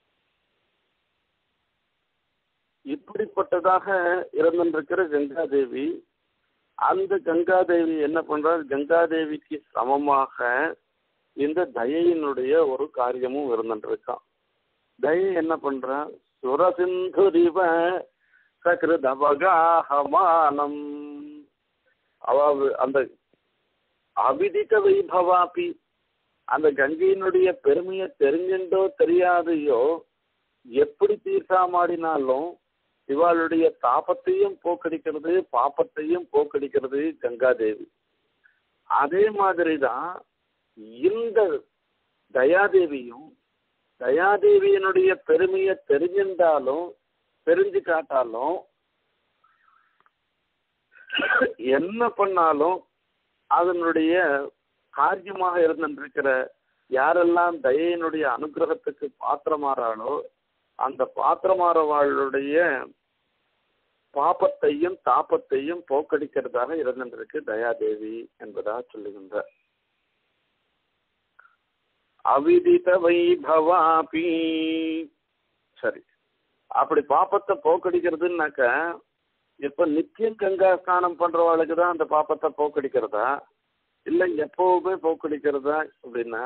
இப்படிப்பட்டதாக இருந்திருக்கிற கங்காதேவி அந்த கங்காதேவி என்ன பண்றார் கங்காதேவிக்கு சமமாக இந்த தயையினுடைய ஒரு காரியமும் இருந்துருக்கான் தயை என்ன பண்றா சுரசிந்துரிவ சகிருதவகாஹமானம் அவ அந்த அபிதித்த வைபவாபி அந்த கங்கையினுடைய பெருமையை தெரிஞ்சுண்டோ தெரியாதையோ எப்படி தீர்த்தாமாடினாலும் இவாளுடைய தாபத்தையும் போக்கடிக்கிறது பாப்பத்தையும் போக்கடிக்கிறது கங்காதேவி அதே மாதிரி தான் இந்த தயாதேவியும் தயாதேவியினுடைய பெருமையை தெரிஞ்சிருந்தாலும் தெரிஞ்சு காட்டாலும் என்ன பண்ணாலும் அதனுடைய காரியமாக இருந்திருக்கிற யாரெல்லாம் தயையினுடைய அனுகிரகத்துக்கு பாத்திரமாறாளோ அந்த பாத்திரமாறவாளுடைய பாப்பத்தையும் தாப்பத்தையும் போக்கடிக்கிறதாக இருந்திருக்கு தயாதேவி என்பதாக சொல்லுகின்றார் அவிதித வைபவாபி சரி அப்படி பாப்பத்தை போக்கடிக்கிறதுனாக்க இப்ப நித்தியம் கங்கா ஸ்நானம் பண்றவாளுக்கு தான் அந்த பாப்பத்தை போக்கடிக்கிறதா இல்ல எப்பவுமே போக்கடிக்கிறதா அப்படின்னா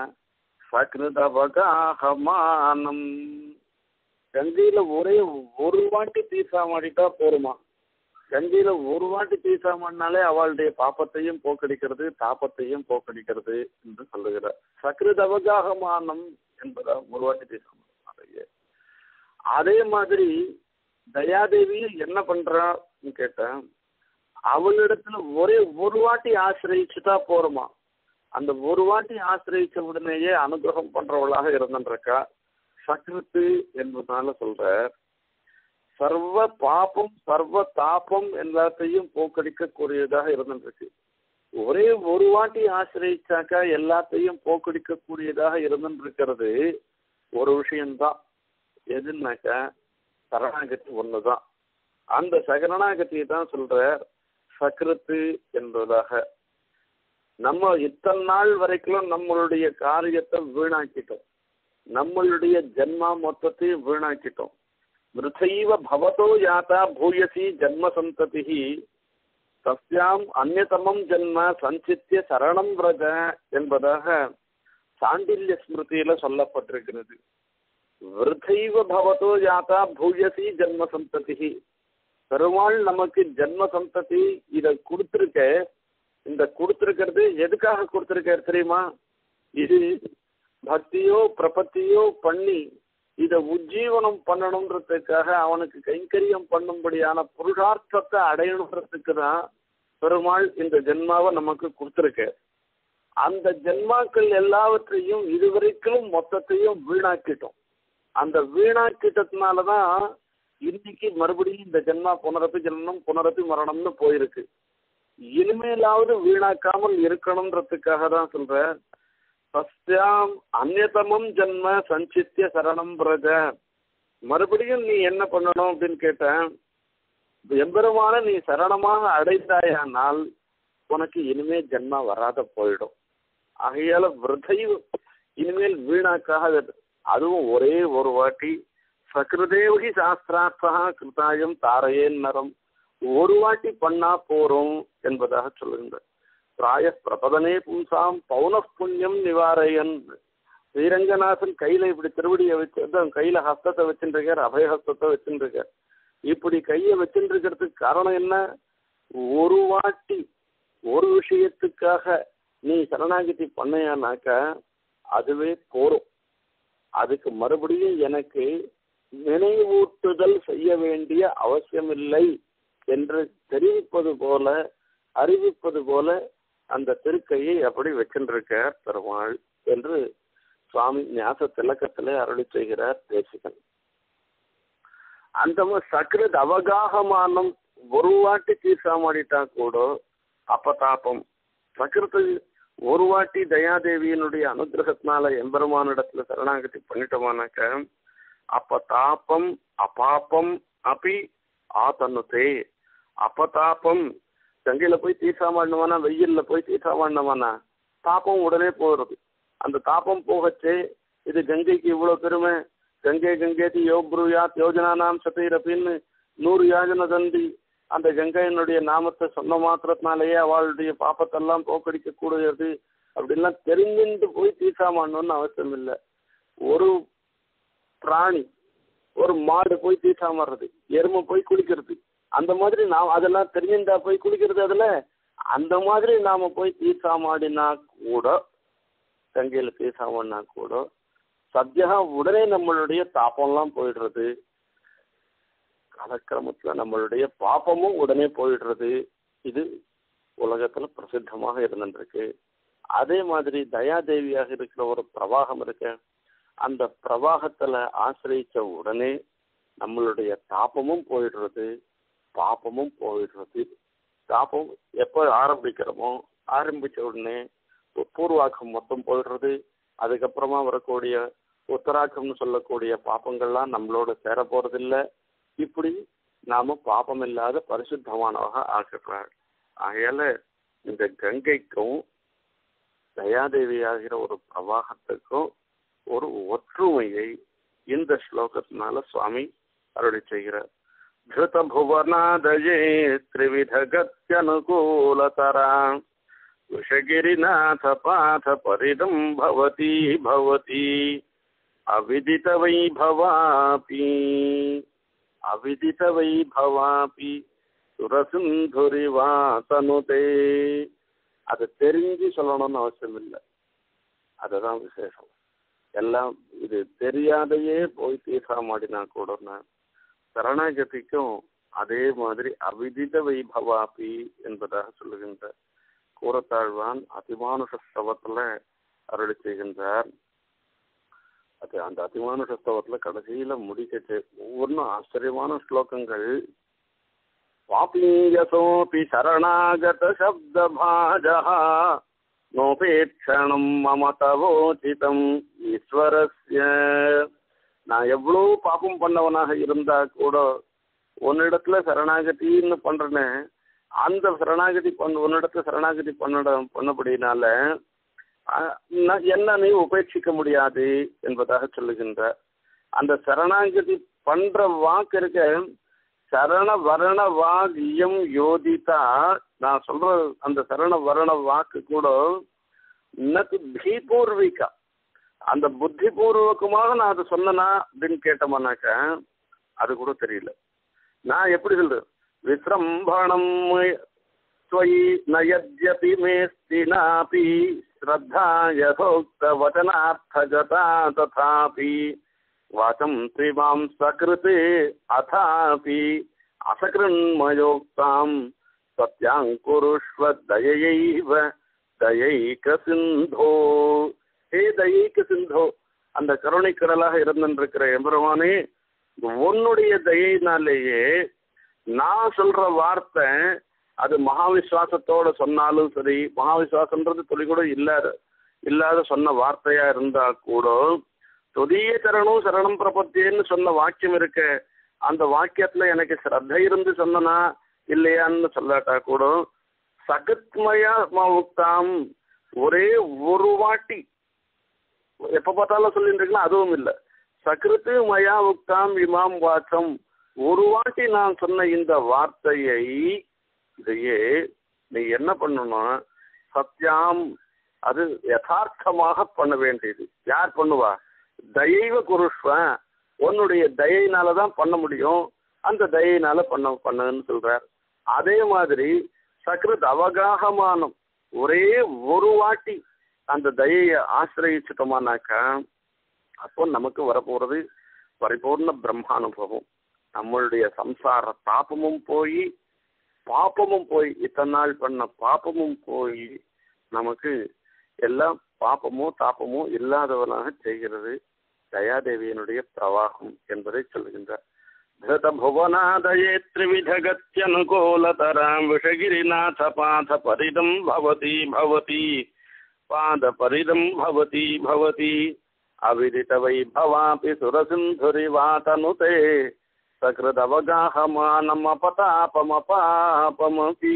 சக்ருதவகாகமானம் கங்கையில ஒரே ஒரு வாட்டி தீர்த்தா மாடிட்டா போருமா கங்கையில ஒரு வாட்டி தீர்த்தா மாடினாலே அவளுடைய பாப்பத்தையும் போக்கடிக்கிறது தாப்பத்தையும் போக்கடிக்கிறது என்று சொல்லுகிறார் சக்ருதவகாகமானம் என்பதா ஒரு வாட்டி தீர்த்தா மாடினாலேயே அதே மாதிரி தயாதேவியும் என்ன பண்றான்னு கேட்டேன் அவளிடத்துல ஒரே ஒரு வாட்டி ஆசிரியிச்சுட்டா போறோமா அந்த ஒரு வாட்டி ஆசிரியிச்ச உடனேயே அனுகிரகம் பண்றவளாக இருந்துருக்கா சக்ருத்து என்பதனால சொல்ற சர்வ பாபம் சர்வ தாபம் எல்லாத்தையும் போக்கடிக்கக்கூடியதாக இருந்துருக்கு ஒரே ஒரு வாட்டி ஆசிரியிச்சாக்கா எல்லாத்தையும் போக்கடிக்கக்கூடியதாக இருந்துருக்கிறது ஒரு விஷயம்தான் எதுனாக்கா சரணாகதி ஒண்ணுதான் அந்த சரணாகதியை தான் சொல்ற சக்ரத்து என்பதாக நம்ம இத்தனை நாள் வரைக்கும் நம்மளுடைய காரியத்தை வீணாக்கிட்டோம் நம்மளுடைய ஜென்மா மொத்தத்தையும் வீணாக்கிட்டோம் மிருதைவ பவதோ யாத்தா பூயசி ஜன்ம சந்ததி தஸ்யாம் அந்நதமம் ஜென்ம சஞ்சித்திய சரணம் விரஜ என்பதாக சாண்டில்ய ஸ்மிருதியில சொல்லப்பட்டிருக்கிறது விருதைவ பவதோ யாத்தா பூயசி ஜென்ம சந்ததி பெருமாள் நமக்கு ஜென்ம சந்ததி இத கொடுத்திருக்க இந்த கொடுத்திருக்கிறது எதுக்காக கொடுத்திருக்காரு தெரியுமா இது பக்தியோ பிரபத்தியோ பண்ணி இத உஜ்ஜீவனம் பண்ணணுன்றதுக்காக அவனுக்கு கைங்கரியம் பண்ணும்படியான புருஷார்த்தத்தை அடையணுன்றதுக்கு தான் பெருமாள் இந்த ஜென்மாவை நமக்கு கொடுத்திருக்க அந்த ஜென்மாக்கள் எல்லாவற்றையும் இதுவரைக்கும் மொத்தத்தையும் வீணாக்கிட்டோம் அந்த வீணாக்கிட்டதுனாலதான் இன்னைக்கு மறுபடியும் இந்த ஜென்மா புனரப்பி ஜென்மம் புனரப்பி மரணம்னு போயிருக்கு இனிமேலாவது வீணாக்காமல் இருக்கணுன்றதுக்காக தான் சொல்றேன் சஸ்யாம் அந்நதமம் ஜென்ம சஞ்சித்திய சரணம் பிரஜ மறுபடியும் நீ என்ன பண்ணணும் அப்படின்னு கேட்டேன் எம்பெருமான நீ சரணமாக அடைந்தாயானால் உனக்கு இனிமே ஜென்மா வராத போயிடும் ஆகையால விரதை இனிமேல் வீணாக்காக அதுவும் ஒரே ஒரு வாட்டி சகிருதேவகி சாஸ்திரார்த்தா கிருத்தாயம் தாரையேன் நரம் ஒரு வாட்டி பண்ணா போறோம் என்பதாக சொல்லுங்க பிராய பிரபதனே பும்சாம் பௌன புண்ணியம் நிவாரையன் ஸ்ரீரங்கநாதன் கையில இப்படி திருவடியை வச்சு கையில ஹஸ்தத்தை வச்சுருக்கார் அபயஹஸ்தத்தை வச்சுருக்கார் இப்படி கையை வச்சுருக்கிறதுக்கு காரணம் என்ன ஒரு வாட்டி ஒரு விஷயத்துக்காக நீ சரணாகதி பண்ணையானாக்க அதுவே போரும் அதுக்கு மறுபடியும் எனக்கு நினைவூட்டுதல் செய்ய வேண்டிய அவசியமில்லை என்று தெரிவிப்பது போல அறிவிப்பது போல அந்த திருக்கையை அப்படி வச்சிருக்கார் பெருமாள் என்று சுவாமி ஞாச திலக்கத்திலே அருளி செய்கிறார் தேசிகன் அந்த சக்ரத் அவகாகமானம் ஒரு வாட்டி தீர்சா மாடிட்டா கூட அப்பதாபம் சக்கரத்து ஒரு வாட்டி தயாதேவியினுடைய அனுகிரகத்தினால எம்பெருமானிடத்துல சரணாகதி பண்ணிட்டோமானாக்க அப்ப தாபம் அபாப்பம் அப்படி ஆத்தன்னுத்தே அப்பதாபம் கங்கையில போய் தீர்த்தா மாடினவானா வெயில்ல போய் தீர்த்தா மாடினவானா தாப்பம் உடனே போகிறது அந்த தாப்பம் போகச்சே இது கங்கைக்கு இவ்வளவு பெருமை கங்கை கங்கேதி யோப்ருயாத் யோஜனானாம் சதைரப்பின்னு நூறு யாஜன தந்தி அந்த கங்கையினுடைய நாமத்தை சொன்ன மாத்திரத்தினாலேயே அவளுடைய பாப்பத்தெல்லாம் போக்கடிக்க கூடியது அப்படின்லாம் தெரிஞ்சுட்டு போய் தீர்த்தா மாடணும்னு அவசியம் இல்லை ஒரு பிராணி ஒரு மாடு போய் தீர்த்தா மாறுறது எருமை போய் குளிக்கிறது அந்த மாதிரி நாம் அதெல்லாம் தெரிஞ்சிருந்தா போய் குளிக்கிறது அதுல அந்த மாதிரி நாம போய் தீர்த்தா மாடினா கூட கங்கையில தீர்த்தா மாடினா கூட சத்தியா உடனே நம்மளுடைய தாப்பம்லாம் போயிடுறது காலக்கிரமத்துல நம்மளுடைய பாப்பமும் உடனே போயிடுறது இது உலகத்துல பிரசித்தமாக இருந்துருக்கு அதே மாதிரி தயாதேவியாக இருக்கிற ஒரு பிரவாகம் இருக்கு அந்த பிரவாகத்துல ஆசிரியிச்ச உடனே நம்மளுடைய தாபமும் போயிடுறது பாப்பமும் போயிடுறது தாபம் எப்போ ஆரம்பிக்கிறோமோ ஆரம்பிச்ச உடனே பூர்வாக்கம் மொத்தம் போயிடுறது அதுக்கப்புறமா வரக்கூடிய உத்தராக்கம்னு சொல்லக்கூடிய பாப்பங்கள்லாம் நம்மளோட சேர போறதில்ல இப்படி நாம பாப்பம் இல்லாத பரிசுத்தமானவக ஆக்குறாள் ஆகையால இந்த கங்கைக்கும் தயாதேவி ஆகிற ஒரு பிரவாகத்துக்கும் ஒரு ஒற்றுமையை இந்த ஸ்லோகத்தினால சுவாமி அருளி செய்கிறார் धृतभुवनादये त्रिविधगत्यनुकूलतरा विषगिरिनाथपाथपरिदं भवती भवती अविदितवैभवापि अविदितवैभवापि சுரசிந்துரிவாசனுதே அது தெரிஞ்சு சொல்லணும்னு அவசியம் இல்லை அதுதான் விசேஷம் எல்லாம் இது தெரியாதையே போய் தீர்த்தா மாடினா கூட சரணாகதிக்கும் அதே மாதிரி அவிதித வைபவாபி என்பதாக சொல்லுகின்ற கூறத்தாழ்வான் அதிமானுஷ ஸ்தவத்துல அருளி செய்கின்றார் அது அந்த அதிமானுஷ ஸ்தவத்தில் கடைசியில முடிக்கச்சு ஒவ்வொன்றும் ஆச்சரியமான ஸ்லோகங்கள் பாபீயசோபி சரணாகத சப்தபாஜா நோபேட்சணம் மம தவோச்சிதம் ஈஸ்வரஸ்ய நான் எவ்வளோ பாப்பம் பண்ணவனாக இருந்தா கூட உன்னிடத்துல சரணாகதின்னு பண்றேன்னு அந்த சரணாகதி பண்ண உன்னிடத்துல சரணாகதி பண்ண பண்ணபடினால அஹ், நான் என்ன நீ உபேட்சிக்க முடியாது என்பதாக சொல்லுகின்ற அந்த சரணாகதி பண்ற வாக்கு இருக்க சரண வரண வாக் இயம் யோதிதா நான் சொல்ற அந்த சரண வரண வாக்கு கூட இன்னக்கு பீபூர்விகா அந்த புத்தி பூர்வகமாக நான் அதை சொன்னனா அப்படின்னு கேட்டோம்னாக்க அது கூட தெரியல நான் எப்படி சொல்றது விசிரம்பணம் त्वयि न यद्यपि मेऽस्ति नापि श्रद्धा यथोक्तवचनार्थगता तथापि वाचं त्रिमां सकृते अथापि असकृन्मयोक्तां सत्यां कुरुष्व दययैव दयैकसिन्धो ஹே தயைக்கு சிந்தோ அந்த கருணை கடலாக இருந்திருக்கிற எம்பெருமானே உன்னுடைய தயையினாலேயே நான் சொல்ற வார்த்தை அது மகாவிஸ்வாசத்தோட சொன்னாலும் சரி மகாவிஸ்வாசன்றது துளி கூட இல்லாத இல்லாத சொன்ன வார்த்தையா இருந்தா கூட தொதிய சரணம் சரணம் பிரபத்தியன்னு சொன்ன வாக்கியம் இருக்க அந்த வாக்கியத்துல எனக்கு ஸ்ரத்த இருந்து சொன்னனா இல்லையான்னு சொல்லாட்டா கூட சகத்மயா உக்தாம் ஒரே ஒரு வாட்டி எப்ப பார்த்தாலும் சொல்லிட்டு இருக்கலாம் அதுவும் இல்லை சகிருத்து மயா உக்தாம் இமாம் வாச்சம் ஒரு வாட்டி நான் சொன்ன இந்த வார்த்தையை இதையே நீ என்ன பண்ணணும் சத்தியாம் அது யதார்த்தமாக பண்ண வேண்டியது யார் பண்ணுவா தயைவ குருஷ்வ உன்னுடைய தயையினால தான் பண்ண முடியும் அந்த தயையினால பண்ண பண்ணுன்னு சொல்றார் அதே மாதிரி சக்ருத் அவகாகமானம் ஒரே ஒரு வாட்டி அந்த தயையை ஆசிரயிச்சிட்டோமானாக்கா அப்போ நமக்கு வரப்போறது பரிபூர்ண பிரம்மானுபவம் நம்மளுடைய சம்சார தாபமும் போய் பாப்பமும் போய் இத்தனை நாள் பண்ண பாப்பமும் போய் நமக்கு எல்லாம் பாப்பமோ தாப்பமோ இல்லாதவனாக செய்கிறது தயாதேவியனுடைய பிரவாகம் என்பதை சொல்கின்றார் धृतभुवनादये त्रिविधगत्यनुकूलतरां विषगिरिनाथपाथपरिदं भवति भवति पादपरिदं भवति भवति अविदितवैभवापि सुरसिन्धुरिवातनुते सकृदवगाहमानमपतापमपापमपि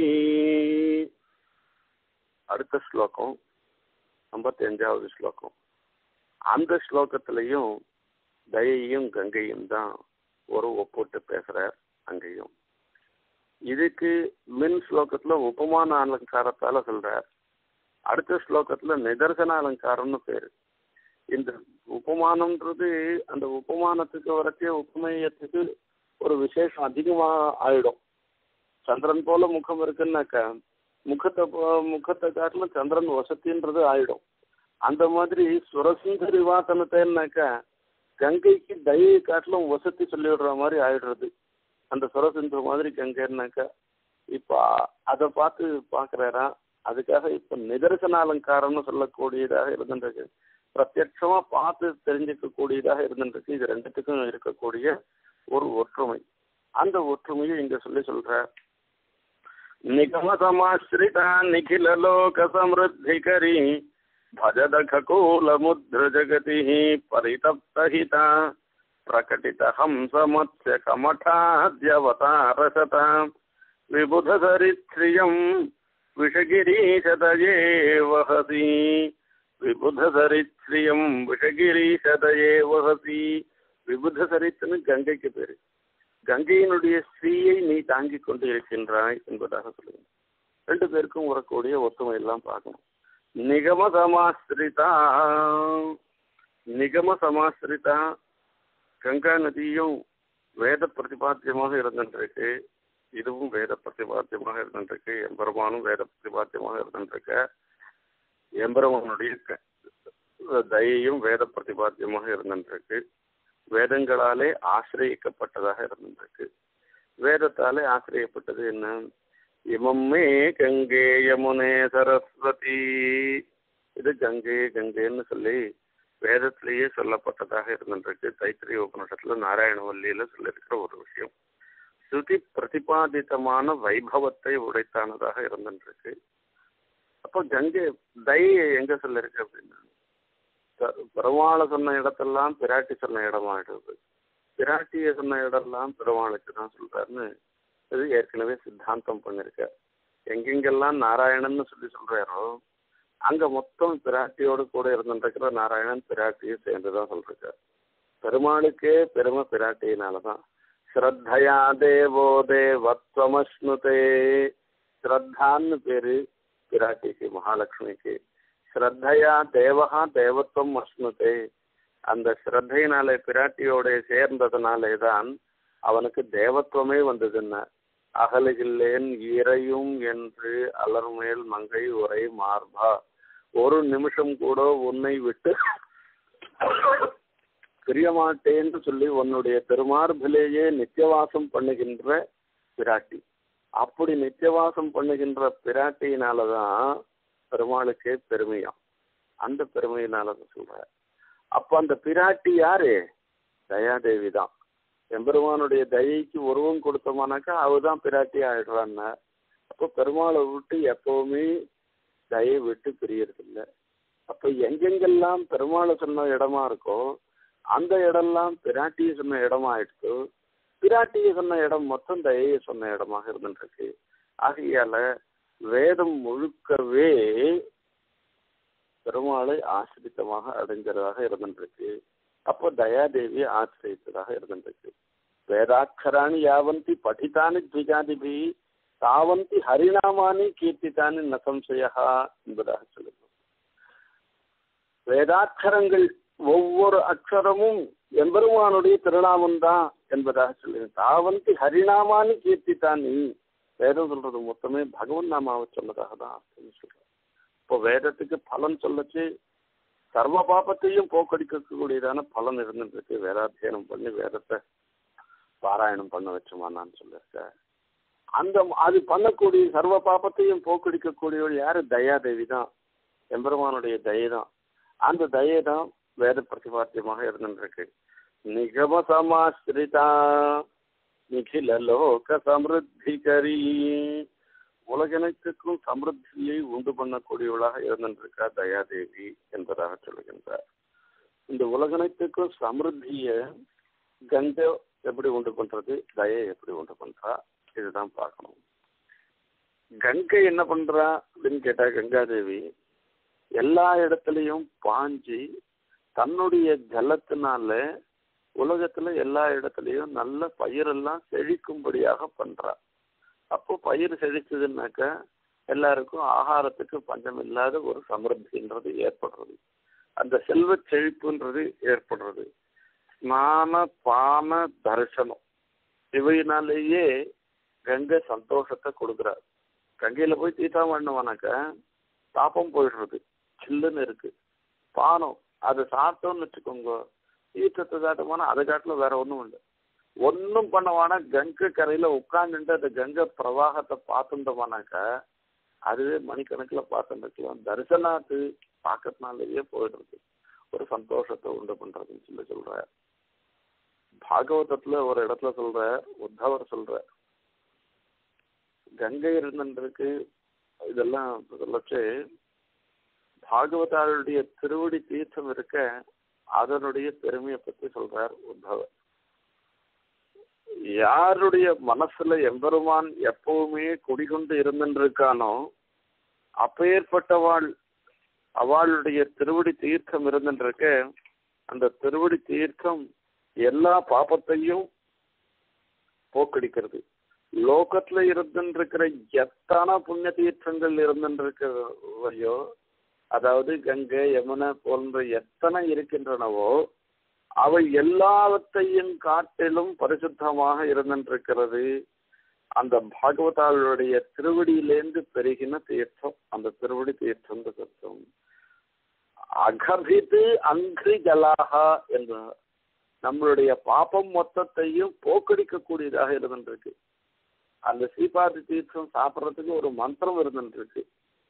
அடுத்த ஸ்லோகம் ஐம்பத்தி அஞ்சாவது ஸ்லோகம் அந்த ஸ்லோகத்திலையும் தயையும் கங்கையும் தான் ஒரு ஒப்புட்டு பேசுறார் அங்கேயும் இதுக்கு மின் ஸ்லோகத்துல உபமான அலங்காரத்தால சொல்றார் அடுத்த ஸ்லோகத்துல நிதர்சன அலங்காரம்னு பேரு இந்த உபமானம்ன்றது அந்த உபமானத்துக்கு வரச்சே உபமேயத்துக்கு ஒரு விசேஷம் அதிகமா ஆயிடும் சந்திரன் போல முகம் இருக்குன்னாக்கா முகத்தை போ- முகத்தை காட்டிலும் சந்திரன் வசத்தின்றது ஆயிடும் அந்த மாதிரி சுரசுந்தரி வாசனத்தைன்னாக்கா கங்கைக்கு தயை காட்டிலும் வசதி சொல்லிவிடுற மாதிரி ஆயிடுறது அந்த சுரசிந்து மாதிரி கங்கைன்னாக்கா இப்போ அதை பார்த்து பார்க்குறாராம் அதுக்காக இப்போ நிதர்சன அலங்காரம்னு சொல்லக்கூடியதாக இருந்துருக்கு பிரத்யட்சமா பார்த்து தெரிஞ்சுக்க கூடியதாக இருந்துருக்கு இது ரெண்டுத்துக்கும் இருக்கக்கூடிய ஒரு ஒற்றுமை அந்த ஒற்றுமையை இங்க சொல்லி சொல்ற நிகமசமாஸ்ரிதா நிகில லோக சமிருத்திகரி भजद खकूलमुद्रजगतिः परितप्तहिता प्रकटितहंसमत्स्य कमठाद्यवतारसता विबुधसरित्रियम् विषगिरीशतये वहसि விபுதசரித்ரியம் விஷகிரீஷதயே வகசி விபுதசரித்னு கங்கைக்கு பேரு கங்கையினுடைய ஸ்ரீயை நீ தாங்கிக் கொண்டு இருக்கின்றாய் என்பதாக சொல்லுங்க ரெண்டு பேருக்கும் வரக்கூடிய ஒத்துமை எல்லாம் பார்க்கணும் நிகம சமாஸ்திரிதா நிகம சமாஸ்திரிதா கங்கா நதியும் வேத பிரதிபாத்தியமாக இருந்துருக்கு இதுவும் வேத பிரதிபாத்தியமாக இருந்துருக்கு எம்பெருமானும் வேத பிரதிபாத்தியமாக இருந்துருக்கு எம்பெருமானுடைய க- தயையும் வேத பிரதிபாத்தியமாக இருந்துருக்கு வேதங்களாலே ஆசிரியக்கப்பட்டதாக இருந்துருக்கு வேதத்தாலே ஆசிரியப்பட்டது என்ன இமம்மே கங்கே யமுனே சரஸ்வதி இது கங்கை கங்கைன்னு சொல்லி வேதத்திலேயே சொல்லப்பட்டதாக இருந்திருக்கு தைத்திரிய உபநிஷத்துல நாராயணவல்லியில சொல்லியிருக்கிற ஒரு விஷயம் ஸ்ருதி பிரதிபாதித்தமான வைபவத்தை உடைத்தானதாக இருந்திருக்கு அப்போ கங்கை தயை எங்க சொல்லிருக்கு அப்படின்னா பெருமாளை சொன்ன இடத்தெல்லாம் பிராட்டி சொன்ன இடமாயிடுது பிராட்டியை சொன்ன இடம்லாம் பெருமாளுக்கு தான் சொல்றாருன்னு இது ஏற்கனவே சித்தாந்தம் பண்ணிருக்க எங்கெங்கெல்லாம் நாராயணன்னு சொல்லி சொல்றாரோ அங்க மொத்தம் பிராட்டியோடு கூட இருந்துருக்கிற நாராயணன் பிராட்டியும் சேர்ந்துதான் சொல்றாரு பெருமாளுக்கே பெருமை பிராட்டியினாலதான் ஸ்ரத்தையா தேவோ தேவத்வமஸ்னுதே ஸ்ரத்தான்னு பேரு பிராட்டிக்கு மகாலட்சுமிக்கு ஸ்ரத்தையா தேவகா தேவத்துவம் அஸ்னுதே அந்த ஸ்ரத்தையினாலே பிராட்டியோட சேர்ந்ததுனாலே தான் அவனுக்கு தேவத்துவமே வந்ததுன்னா அகலுகில்லேன் இறையும் என்று அலர்மேல் மங்கை உரை மார்பா ஒரு நிமிஷம் கூட உன்னை விட்டு பிரியமாட்டேன்னு சொல்லி உன்னுடைய திருமார்பிலேயே நித்தியவாசம் பண்ணுகின்ற பிராட்டி அப்படி நித்தியவாசம் பண்ணுகின்ற பிராட்டியினாலதான் பெருமாளுக்கே பெருமையாம் அந்த பெருமையினாலதான் சொல்ற அப்ப அந்த பிராட்டி யாரு தயாதேவி தான் எம்பெருமானுடைய தயைக்கு உருவம் கொடுத்தோமானாக்கா அவதான் பிராட்டி ஆயிடுறான்னா அப்போ பெருமாளை விட்டு எப்பவுமே தயை விட்டு பிரியறதில்ல அப்ப எங்கெங்கெல்லாம் பெருமாளை சொன்ன இடமா இருக்கோ அந்த இடம்லாம் பிராட்டியை சொன்ன இடமா ஆயிடுச்சு பிராட்டியை சொன்ன இடம் மொத்தம் தயையை சொன்ன இடமாக இருந்துருக்கு ஆகையால வேதம் முழுக்கவே பெருமாளை ஆசிரித்தமாக அடைஞ்சதாக இருந்துருக்கு அப்போ தயாதேவி ஆசிரியத்ததாக இருந்துருக்கு வேதாட்சராணி யாவந்தி படித்தானி த்விஜாதிபி தாவந்தி ஹரிநாமானி கீர்த்தித்தானி நசம்சயா என்பதாக சொல்லுங்க வேதாட்சரங்கள் ஒவ்வொரு அக்ஷரமும் எம்பெருமானுடைய திருநாமம் தான் என்பதாக சொல்லுங்க தாவந்தி ஹரிநாமானி கீர்த்தித்தானி வேதம் சொல்றது மொத்தமே பகவன் நாமாவை சொன்னதாக தான் அர்த்தம் சொல்றேன் இப்போ வேதத்துக்கு பலன் சொல்லச்சு சர்வ பாபத்தையும் போக்கடிக்கக்கூடியதான பலன் இருந்துருக்கு வேதாத்தியனம் பண்ணி வேதத்தை பாராயணம் பண்ண வச்சோமான்னு சொல்லியிருக்க அந்த அது பண்ணக்கூடிய சர்வ பாபத்தையும் போக்கடிக்கக்கூடியவள் யாரு தயாதேவி தான் எம்பெருமானுடைய தயை தான் அந்த தயை தான் வேத பிரதிபாத்தியமாக இருந்துருக்கு நிகம சமாஸ்திரிதா நிகில லோக சமிருத்திகரி உலகனைத்துக்கும் சமிருத்தியை உண்டு பண்ணக்கூடியவளாக இருந்திருக்கா தயாதேவி என்பதாக சொல்லுகின்றார் இந்த உலகனைத்துக்கும் சமிருத்திய கங்கை எப்படி உண்டு பண்றது தயை எப்படி உண்டு பண்றா இதுதான் பார்க்கணும் கங்கை என்ன பண்றா அப்படின்னு கேட்டா கங்காதேவி எல்லா இடத்துலையும் பாஞ்சி தன்னுடைய ஜலத்தினால உலகத்துல எல்லா இடத்துலையும் நல்ல பயிரெல்லாம் செழிக்கும்படியாக பண்றா அப்போ பயிர் செழிச்சதுன்னாக்கா எல்லாருக்கும் ஆகாரத்துக்கு பஞ்சம் இல்லாத ஒரு சமிருத்தின்றது ஏற்படுறது அந்த செல்வ செழிப்புன்றது ஏற்படுறது ஸ்நான பான தரிசனம் இவையினாலேயே கங்கை சந்தோஷத்தை கொடுக்குறார் கங்கையில போய் தீர்த்தம் பண்ணுவானாக்கா தாப்பம் போயிடுறது சில்லுன்னு இருக்கு பானம் அதை சாப்பிட்டோம்னு வச்சுக்கோங்க தீர்த்தத்தை காட்டமானா அதை காட்டில வேற ஒன்றும் இல்லை ஒன்றும் பண்ணவானா கங்கை கரையில உட்காந்துட்டு அந்த கங்கை பிரவாகத்தை பார்த்துட்டோமானாக்கா அதுவே மணிக்கணக்கில் பார்த்துருக்கலாம் தரிசனாத்து பார்க்கறதுனாலேயே போயிடுறது ஒரு சந்தோஷத்தை உண்டு பண்றதுன்னு சொல்லி சொல்ற பாகவதத்துல ஒரு இடத்துல சொல்ற உத்தவர் சொல்ற கங்கை இருந்துருக்கு இதெல்லாம் சொல்லச்சு பாகவதாருடைய திருவடி தீர்த்தம் இருக்க அதனுடைய பெருமையை பத்தி சொல்றார் உத்தவர் யாருடைய மனசுல எம்பெருமான் எப்பவுமே குடிகொண்டு இருந்துருக்கானோ அப்பேற்பட்டவாள் அவளுடைய திருவடி தீர்த்தம் இருந்துருக்க அந்த திருவடி தீர்த்தம் எல்லா பாப்பத்தையும் போக்கடிக்கிறது லோகத்துல இருந்துருக்கிற எத்தனை புண்ணிய தீர்த்தங்கள் இருந்துருக்கையோ அதாவது கங்கை யமுனை போன்ற எத்தனை இருக்கின்றனவோ அவை எல்லாவற்றையும் காட்டிலும் பரிசுத்தமாக இருந்திருக்கிறது அந்த பாகவதாளுடைய திருவடியிலேந்து பெருகின தீர்த்தம் அந்த திருவடி தீர்த்தம் தீர்த்தம் அகபித்து அங்கிரி ஜலாகா என்ற நம்மளுடைய பாப்பம் மொத்தத்தையும் போக்கடிக்கக்கூடியதாக இருந்துருக்கு அந்த சீபாதி தீர்த்தம் சாப்பிட்றதுக்கு ஒரு மந்திரம் இருந்துருக்கு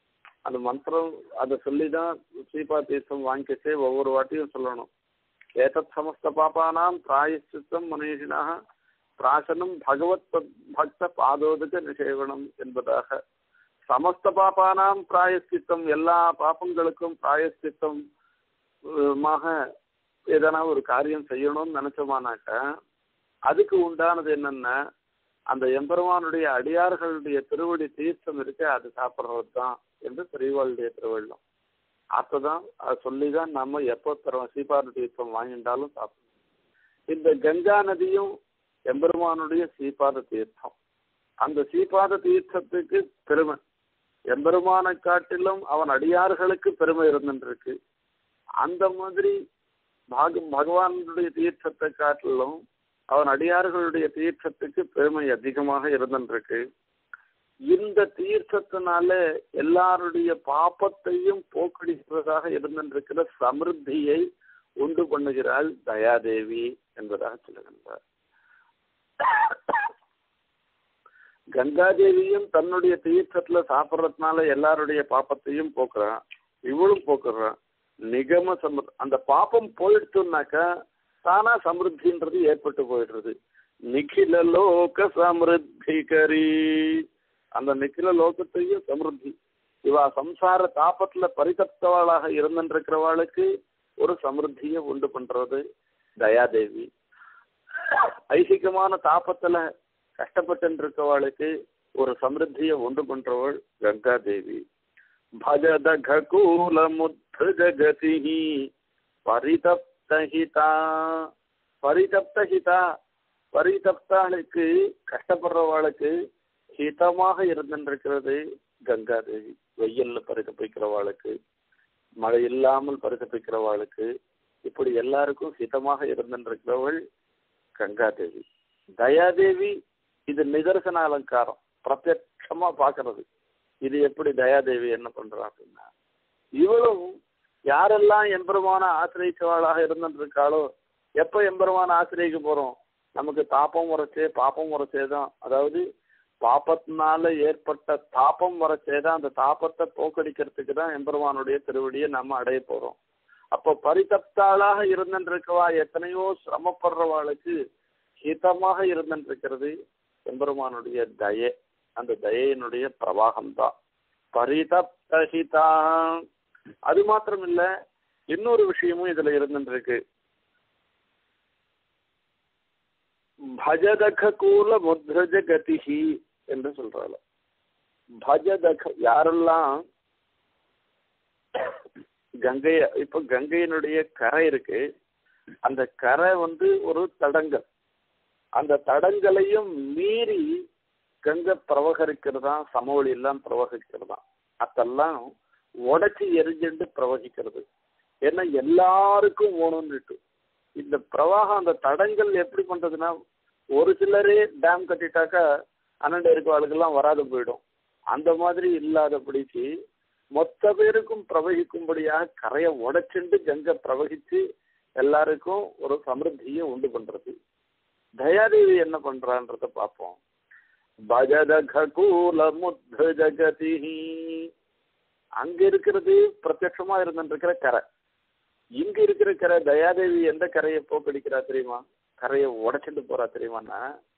அந்த மந்திரம் அதை சொல்லி தான் ஸ்ரீபா தீர்த்தம் வாங்கிக்கச்சே ஒவ்வொரு வாட்டியும் சொல்லணும் ஏதத் சமஸ்த பாப்பானாம் பிராயச்சித்தம் மனுஷினாக பிராசனம் பகவத் பக்த பாதோதக நிஷேவனம் என்பதாக சமஸ்த பாப்பானாம் பிராயச்சித்தம் எல்லா பாப்பங்களுக்கும் பிராயச்சித்தம் மாக எதனா ஒரு காரியம் செய்யணும்னு நினைச்சோமானாக்க அதுக்கு உண்டானது என்னன்னா அந்த எம்பெருமானுடைய அடியார்களுடைய திருவடி தீர்த்தம் இருக்க அது சாப்பிட்றது தான் என்று பெரியவாளுடைய திருவள்ளம் அப்பதான் அதை சொல்லி தான் நம்ம எப்போ தரோம் சீபாத தீர்த்தம் வாங்கிட்டாலும் சாப்பிடணும் இந்த கங்கா நதியும் எம்பெருமானுடைய சீபாத தீர்த்தம் அந்த சீபாத தீர்த்தத்துக்கு பெருமை எம்பெருமானை காட்டிலும் அவன் அடியார்களுக்கு பெருமை இருந்துருக்கு அந்த மாதிரி பாக பகவானுடைய தீர்த்தத்தை காட்டிலும் அவன் அடியார்களுடைய தீர்த்தத்துக்கு பெருமை அதிகமாக இருந்துருக்கு இந்த தீர்த்தத்தினால எல்லாருடைய பாப்பத்தையும் போக்கடிக்கிறதாக இருந்திருக்கிற சமிருத்தியை உண்டு பண்ணுகிறாள் தயாதேவி என்பதாக சொல்லுகின்றார் கங்காதேவியும் தன்னுடைய தீர்த்தத்துல சாப்பிட்றதுனால எல்லாருடைய பாப்பத்தையும் போக்குறான் இவளும் போக்குறான் நிகம சம அந்த பாப்பம் போயிடுச்சுனாக்கா தானா சமிருத்தின்றது ஏற்பட்டு போயிடுறது நிখিல லோக சமிருத்திகரி அந்த நிக்கில லோகத்தையும் சமிருத்தி இவா சம்சார தாபத்துல பரிதப்தவாளாக இருந்திருக்கிறவாளுக்கு ஒரு சமிருத்தியை உண்டு பண்றது தயாதேவி ஐசிகமான தாபத்துல கஷ்டப்பட்டு இருக்கவாளுக்கு ஒரு சமிருத்தியை உண்டு பண்றவள் கங்கா தேவி பஜதகூல முத்து ஜகதி பரிதப்தஹிதா பரிதப்தஹிதா பரிதப்தாளுக்கு கஷ்டப்படுறவாளுக்கு ஹிதமாக இருந்திருக்கிறது கங்கா தேவி வெயில்ல பரிதப்பிக்கிறவாளுக்கு மழை இல்லாமல் பரிதப்பிக்கிறவாளுக்கு இப்படி எல்லாருக்கும் ஹிதமாக இருந்திருக்கிறவள் கங்கா தேவி தயாதேவி இது நிதர்சன அலங்காரம் பிரத்யட்சமா பாக்குறது இது எப்படி தயாதேவி என்ன பண்றா அப்படின்னா இவளும் யாரெல்லாம் எம்பெருமான ஆசிரியச்சவாளாக இருந்துருக்காளோ எப்ப எம்பெருமான ஆசிரியக்க போறோம் நமக்கு தாப்பம் வரச்சே பாப்பம் வரச்சே தான் அதாவது பாப்பத்தினால ஏற்பட்ட தாப்பம் வரச்சே தான் அந்த தாப்பத்தை போக்கடிக்கிறதுக்கு தான் எம்பெருமானுடைய திருவடியை நம்ம அடைய போறோம் அப்போ பரிதப்தாளாக இருந்துருக்கவா எத்தனையோ சிரமப்படுறவாளுக்கு ஹிதமாக இருந்திருக்கிறது எம்பெருமானுடைய தயை அந்த தயையினுடைய பிரவாகம் தான் பரிதப்தஹிதா அது மாத்திரம் இல்ல இன்னொரு விஷயமும் இதுல இருந்துருக்கு பஜதக கூல முத்ரஜ கதிஹி என்று சொல்றாள் பஜதக யாரெல்லாம் கங்கை இப்ப கங்கையினுடைய கரை இருக்கு அந்த கரை வந்து ஒரு தடங்கல் அந்த தடங்களையும் மீறி கங்கை பிரவகரிக்கிறதா சமவெளி எல்லாம் பிரவகிக்கிறதா அதெல்லாம் உடச்சி எரிஞ்சுட்டு பிரவகிக்கிறது ஏன்னா எல்லாருக்கும் ஓணும்னுட்டு இந்த பிரவாகம் அந்த தடங்கள் எப்படி பண்றதுன்னா ஒரு சிலரே டேம் கட்டிட்டாக்கா அண்ணன் இருக்க ஆளுக்கெல்லாம் வராது போயிடும் அந்த மாதிரி இல்லாதபடிக்கு மொத்த பேருக்கும் பிரவகிக்கும்படியாக கரையை உடைச்சுண்டு கங்கை பிரவகிச்சு எல்லாருக்கும் ஒரு சமிருத்தியை உண்டு பண்றது தயாதேவி என்ன பண்றான்றத பார்ப்போம் பஜதகூல முத்த ஜகதி அங்க இருக்கிறது பிரத்யட்சமா இருந்துருக்கிற கரை இங்க இருக்கிற கரை தயாதேவி எந்த கரையை போக்கடிக்கிறா தெரியுமா கரையை உடைச்சிட்டு போறா தெரியுமான்னா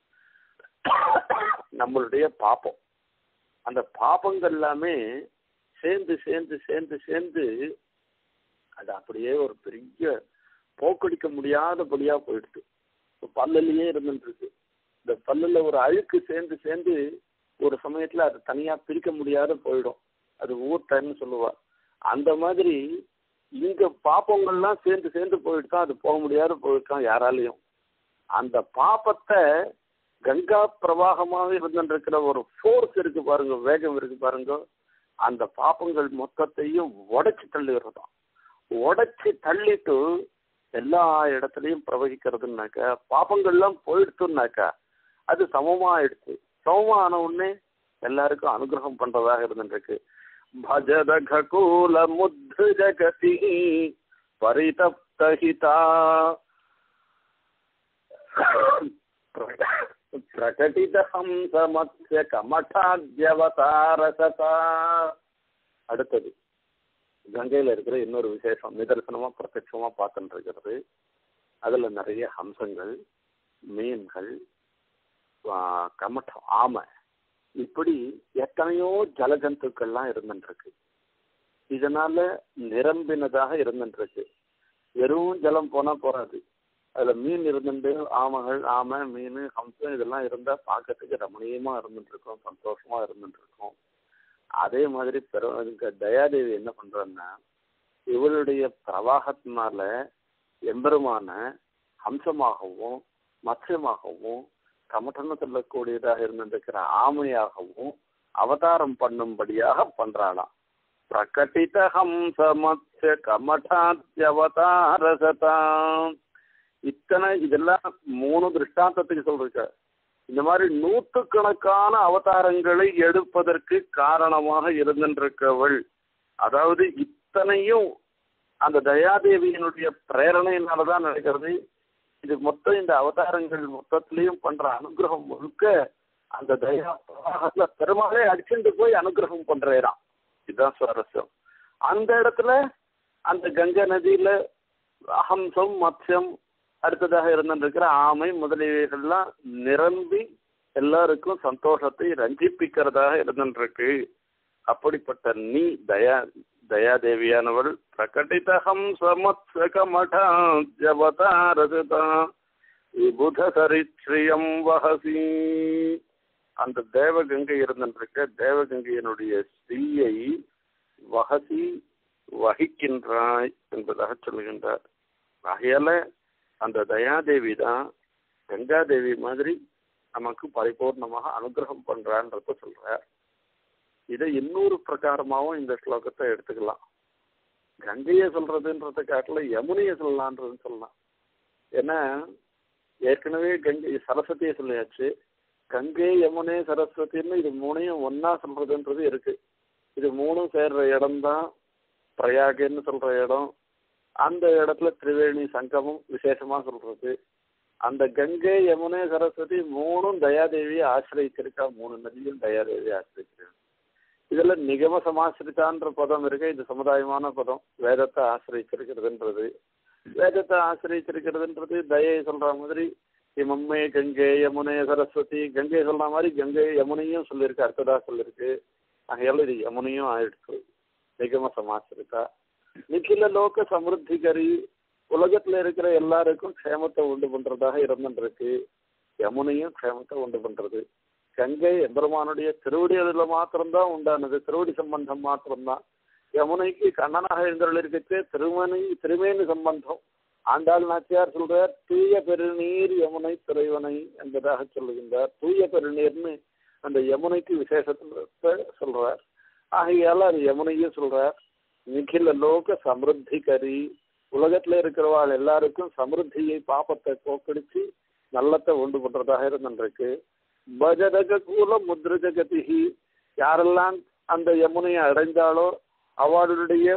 நம்மளுடைய பாப்பம் அந்த பாப்பங்கள் எல்லாமே சேர்ந்து சேர்ந்து சேர்ந்து சேர்ந்து அது அப்படியே ஒரு பெரிய போக்கடிக்க முடியாதபடியா போயிடுது பல்லுலயே இருந்துட்டு இருக்கு இந்த பல்லுல ஒரு அழுக்கு சேர்ந்து சேர்ந்து ஒரு சமயத்துல அது தனியா பிரிக்க முடியாத போயிடும் அது ஊர் டைம்னு சொல்லுவா அந்த மாதிரி இங்க பாப்பங்கள்லாம் சேர்ந்து சேர்ந்து போயிடுதான் அது போக முடியாத போயிருக்கான் யாராலையும் அந்த பாப்பத்தை கங்கா பிரவாகமாக இருந்துருக்கிற ஒரு ஃபோர்ஸ் இருக்கு பாருங்க வேகம் இருக்கு பாருங்க அந்த பாப்பங்கள் மொத்தத்தையும் உடைச்சு தள்ளிடுறதாம் உடைச்சு தள்ளிட்டு எல்லா இடத்துலையும் பிரவகிக்கிறதுனாக்கா பாப்பங்கள்லாம் போயிடுத்துனாக்கா அது சமமா ஆயிடுச்சு சமமா ஆன உடனே எல்லாருக்கும் அனுகிரகம் பண்றதாக இருந்துருக்கு பஜதகூல முத்து ஜகதி பரிதப்தஹிதா பிரகட்டித ஹம்சமத்ய கமட்டாத்யவதாரசதா அடுத்தது கங்கையில இருக்கிற இன்னொரு விசேஷம் நிதர்சனமா பிரத்யட்சமா பார்த்துட்டு இருக்கிறது அதுல நிறைய ஹம்சங்கள் மீன்கள் ஆஹ் கமட்டம் ஆமை இப்படி எத்தனையோ ஜலஜந்துக்கள்லாம் இருந்துருக்கு இதனால நிரம்பினதாக இருந்துருக்கு வெறும் ஜலம் போனா போறாது அதுல மீன் இருந்துட்டு ஆமைகள் ஆமை மீன் ஹம்சம் இதெல்லாம் இருந்தா பார்க்கறதுக்கு ரமணீயமா இருந்துட்டு இருக்கும் சந்தோஷமா இருந்துட்டு இருக்கும் அதே மாதிரி பெரு இங்க தயாதேவி என்ன பண்றான்னா இவளுடைய பிரவாகத்தினால எம்பெருமான ஹம்சமாகவும் மத்யமாகவும் கமட்டன சொல்லக்கூடியதாக இருந்திருக்கிற ஆமையாகவும் அவதாரம் பண்ணும்படியாக பண்றாளாம் பிரகட்டித ஹம்ச மத்ய கமட்டாத்யவதாரசதாம் இத்தனை இதெல்லாம் மூணு திருஷ்டாந்தத்துக்கு சொல்லிருக்க இந்த மாதிரி நூற்றுக்கணக்கான அவதாரங்களை எடுப்பதற்கு காரணமாக இருந்திருக்கவள் அதாவது இத்தனையும் அந்த தயாதேவியினுடைய பிரேரணையினாலதான் நடக்கிறது இது மொத்தம் இந்த அவதாரங்கள் மொத்தத்திலையும் பண்ற அனுகிரகம் முழுக்க அந்த தயா பிரவாகத்துல பெருமாளே அடிச்சுட்டு போய் அனுகிரகம் பண்றாராம் இதுதான் சுவாரஸ்யம் அந்த இடத்துல அந்த கங்கை நதியில அஹம்சம் மத்யம் அடுத்ததாக இருந்திருக்கிற ஆமை முதலியவைகள்லாம் நிரம்பி எல்லாருக்கும் சந்தோஷத்தை ரஞ்சிப்பிக்கிறதாக இருந்திருக்கு அப்படிப்பட்ட நீ தயா தயாதேவியானவள் பிரகட்டிதகம் சமத்சகமடாவதாரதா விபுத சரித்ரியம் வகசி அந்த தேவகங்கை இருந்திருக்க தேவகங்கையினுடைய ஸ்ரீயை வகசி வகிக்கின்றாய் என்பதாக சொல்லுகின்றார் ஆகையால அந்த தயாதேவி தான் கங்காதேவி மாதிரி நமக்கு பரிபூர்ணமாக அனுகிரகம் பண்றான்றத சொல்றார் இதை இன்னொரு பிரகாரமாகவும் இந்த ஸ்லோகத்தை எடுத்துக்கலாம் கங்கையை சொல்றதுன்றத காட்டில யமுனையை சொல்லலான்றதுன்னு சொல்லலாம் ஏன்னா ஏற்கனவே கங்கை சரஸ்வதியை சொல்லியாச்சு கங்கை யமுனை சரஸ்வதின்னு இது மூணையும் ஒன்னா சொல்றதுன்றது இருக்கு இது மூணும் சேர்ற இடம்தான் பிரயாகன்னு சொல்ற இடம் அந்த இடத்துல திரிவேணி சங்கமம் விசேஷமா சொல்றது அந்த கங்கை யமுனை சரஸ்வதி மூணும் தயாதேவியை ஆசிரியச்சிருக்கா மூணு நதியும் தயாதேவியை ஆசிரியச்சிருக்கா இதுல நிகம சமாசிரிதான்ற பதம் இருக்கு இது சமுதாயமான பதம் வேதத்தை ஆசிரியச்சிருக்கிறதுன்றது வேதத்தை ஆசிரியச்சிருக்கிறதுன்றது தயை சொல்ற மாதிரி இமம்மே கங்கை யமுனை சரஸ்வதி கங்கை சொல்ற மாதிரி கங்கை யமுனையும் சொல்லியிருக்கு அர்த்ததா சொல்லியிருக்கு ஆகையால இது யமுனையும் ஆயிடுச்சு நிகம சமாசிரிதா நிখিல லோக சமிருத்திகரி உலகத்துல இருக்கிற எல்லாருக்கும் க்ஷேமத்தை உண்டு பண்றதாக இருந்துருக்கு யமுனையும் க்ஷேமத்தை உண்டு பண்றது கங்கை எம்பெருமானுடைய திருவடி அதுல மாத்திரம்தான் உண்டானது திருவடி சம்பந்தம் மாத்திரம்தான் யமுனைக்கு கண்ணனாக எழுந்தருள் இருக்கச்சே திருமணி திருமேனி சம்பந்தம் ஆண்டாள் நாச்சியார் சொல்றார் தூய பெருநீர் யமுனை துறைவனை என்பதாக சொல்லுகின்றார் தூய பெருநீர்னு அந்த யமுனைக்கு விசேஷத்தை சொல்றார் ஆகையால அது யமுனையும் சொல்றார் நிகில லோக சமிருத்திகரி உலகத்துல இருக்கிறவாள் எல்லாருக்கும் சமிருத்தியை பாப்பத்தை போக்கடிச்சு நல்லத்தை உண்டு பண்றதாக இருந்திருக்கு பஜதக கூல முத்ர ஜகதிகி யாரெல்லாம் அந்த யமுனையை அடைந்தாலோ அவளுடைய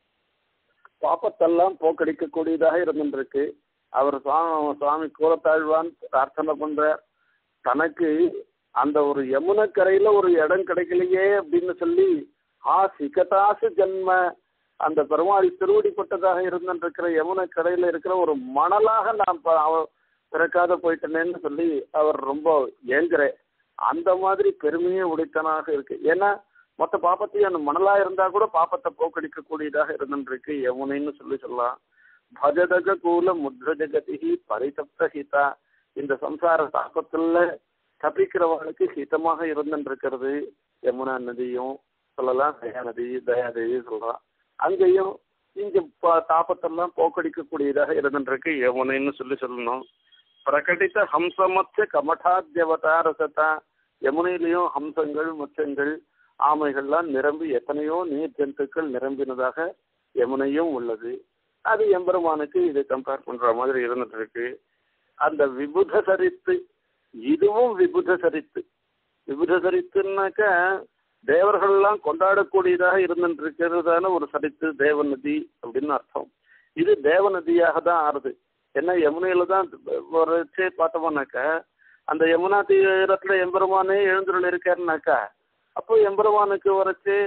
பாப்பத்தெல்லாம் போக்கடிக்கக்கூடியதாக இருந்திருக்கு அவர் சுவாமி சுவாமி கூலத்தாழ்வான் பிரார்த்தனை பண்ற தனக்கு அந்த ஒரு யமுனக்கரையில ஒரு இடம் கிடைக்கலையே அப்படின்னு சொல்லி ஆ சிகதாசு ஜன்ம அந்த பெருமாள் திருவடிப்பட்டதாக இருந்திருக்கிற யமுனை கரையில இருக்கிற ஒரு மணலாக நான் பிறக்காத போயிட்டேனேன்னு சொல்லி அவர் ரொம்ப ஏங்குறேன் அந்த மாதிரி பெருமையே உடைத்தனாக இருக்கு ஏன்னா மொத்த பாப்பத்தையும் அந்த மணலா இருந்தா கூட பாப்பத்தை போக்கடிக்க கூடியதாக இருந்திருக்கு யமுனைன்னு சொல்லி சொல்லலாம் பஜதக கூல முத்ர ஜகதிகி பரிதப்த ஹிதா இந்த சம்சார தாக்கத்துல தப்பிக்கிறவர்களுக்கு ஹிதமாக இருந்துருக்கிறது யமுனா நதியும் சொல்லலாம் தயா நதி தயாதேவி சொல்றான் அங்கேயும் இங்க தாபத்தெல்லாம் போக்கடிக்கக்கூடியதாக இருந்துருக்கு யமுனைன்னு சொல்லி சொல்லணும் பிரகடித்த ஹம்சமத்திய கமட்டாத்தியவதாரசதா யமுனையிலையும் ஹம்சங்கள் மச்சங்கள் ஆமைகள்லாம் நிரம்பி எத்தனையோ நீர் ஜந்துக்கள் நிரம்பினதாக யமுனையும் உள்ளது அது எம்பெருமானுக்கு இது கம்பேர் பண்ற மாதிரி இருந்துட்டு இருக்கு அந்த விபுத சரித்து இதுவும் விபுத சரித்து விபுத சரித்துனாக்க தேவர்கள்லாம் கொண்டாடக்கூடியதாக இருந்துட்டு இருக்கிறதான ஒரு சரித்து தேவநதி அப்படின்னு அர்த்தம் இது தேவநதியாக தான் ஆறுது ஏன்னா யமுனையில தான் ஒரு பார்த்தோம்னாக்கா அந்த யமுனா தீரத்துல எம்பெருமானே எழுந்துள்ள இருக்காருனாக்கா அப்போ எம்பெருமானுக்கு வரைச்சு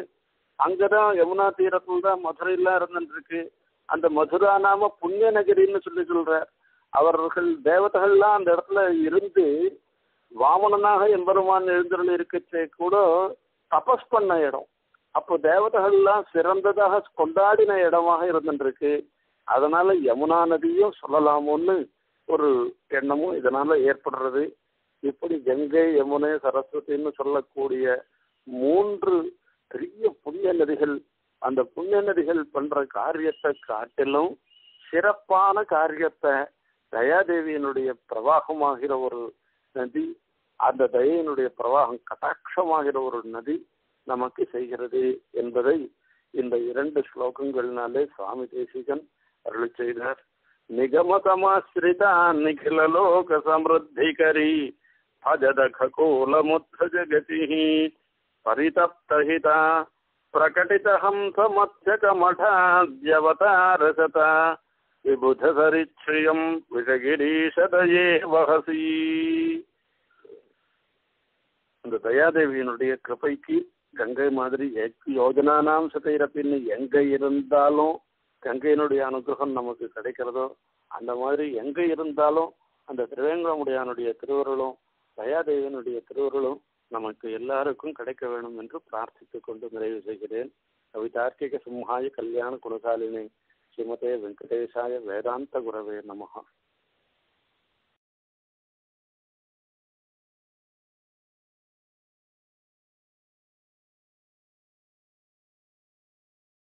அங்கதான் யமுனா தீரத்துல தான் மதுரையெல்லாம் இருந்துருக்கு அந்த மதுரா நாம புண்ணிய நகரின்னு சொல்லி சொல்றார் அவர்கள் தேவதைகள்லாம் அந்த இடத்துல இருந்து வாமனனாக எம்பெருமான் எழுந்தருள் இருக்கச்சே கூட தபஸ் பண்ண இடம் அப்போ தேவதைகள்லாம் சிறந்ததாக கொண்டாடின இடமாக இருந்துருக்கு அதனால யமுனா நதியும் சொல்லலாமோன்னு ஒரு எண்ணமும் இதனால ஏற்படுறது இப்படி கங்கை யமுனை சரஸ்வதின்னு சொல்லக்கூடிய மூன்று பெரிய புண்ணிய நதிகள் அந்த புண்ணிய நதிகள் பண்ற காரியத்தை காட்டிலும் சிறப்பான காரியத்தை தயாதேவியினுடைய பிரவாகமாகிற ஒரு நதி அந்த தயையினுடைய பிரவாகம் கட்டாட்சமாகிற ஒரு நதி நமக்கு செய்கிறது என்பதை இந்த இரண்டு ஸ்லோகங்கள்னாலே சுவாமி தேசிகன் அருளி செய்தார் நிகமசமாசிரிதா நிகில லோக சமிருத்திகரி भजद खकोलमुत्थ जगतिः परितप्तहिता प्रकटितहंसमध्यकमठाद्यवतारसता विबुधसरिच्छ्रियम् விஷகிரீஷதயே வகசி இந்த தயாதேவியினுடைய கிருபைக்கு கங்கை மாதிரி யோஜனானாம் சதைரப்பின்னு எங்க இருந்தாலும் கங்கையினுடைய அனுகிரகம் நமக்கு கிடைக்கிறதோ அந்த மாதிரி எங்க இருந்தாலும் அந்த திருவேங்கடமுடையானுடைய திருவருளும் தயாதேவனுடைய திருவருளும் நமக்கு எல்லாருக்கும் கிடைக்க வேண்டும் என்று பிரார்த்தித்துக் கொண்டு நிறைவு செய்கிறேன் கவிதார்க்கிக சிம்ஹாய கல்யாண குணசாலினி ஸ்ரீமதே வெங்கடேசாய வேதாந்த குரவே நமகா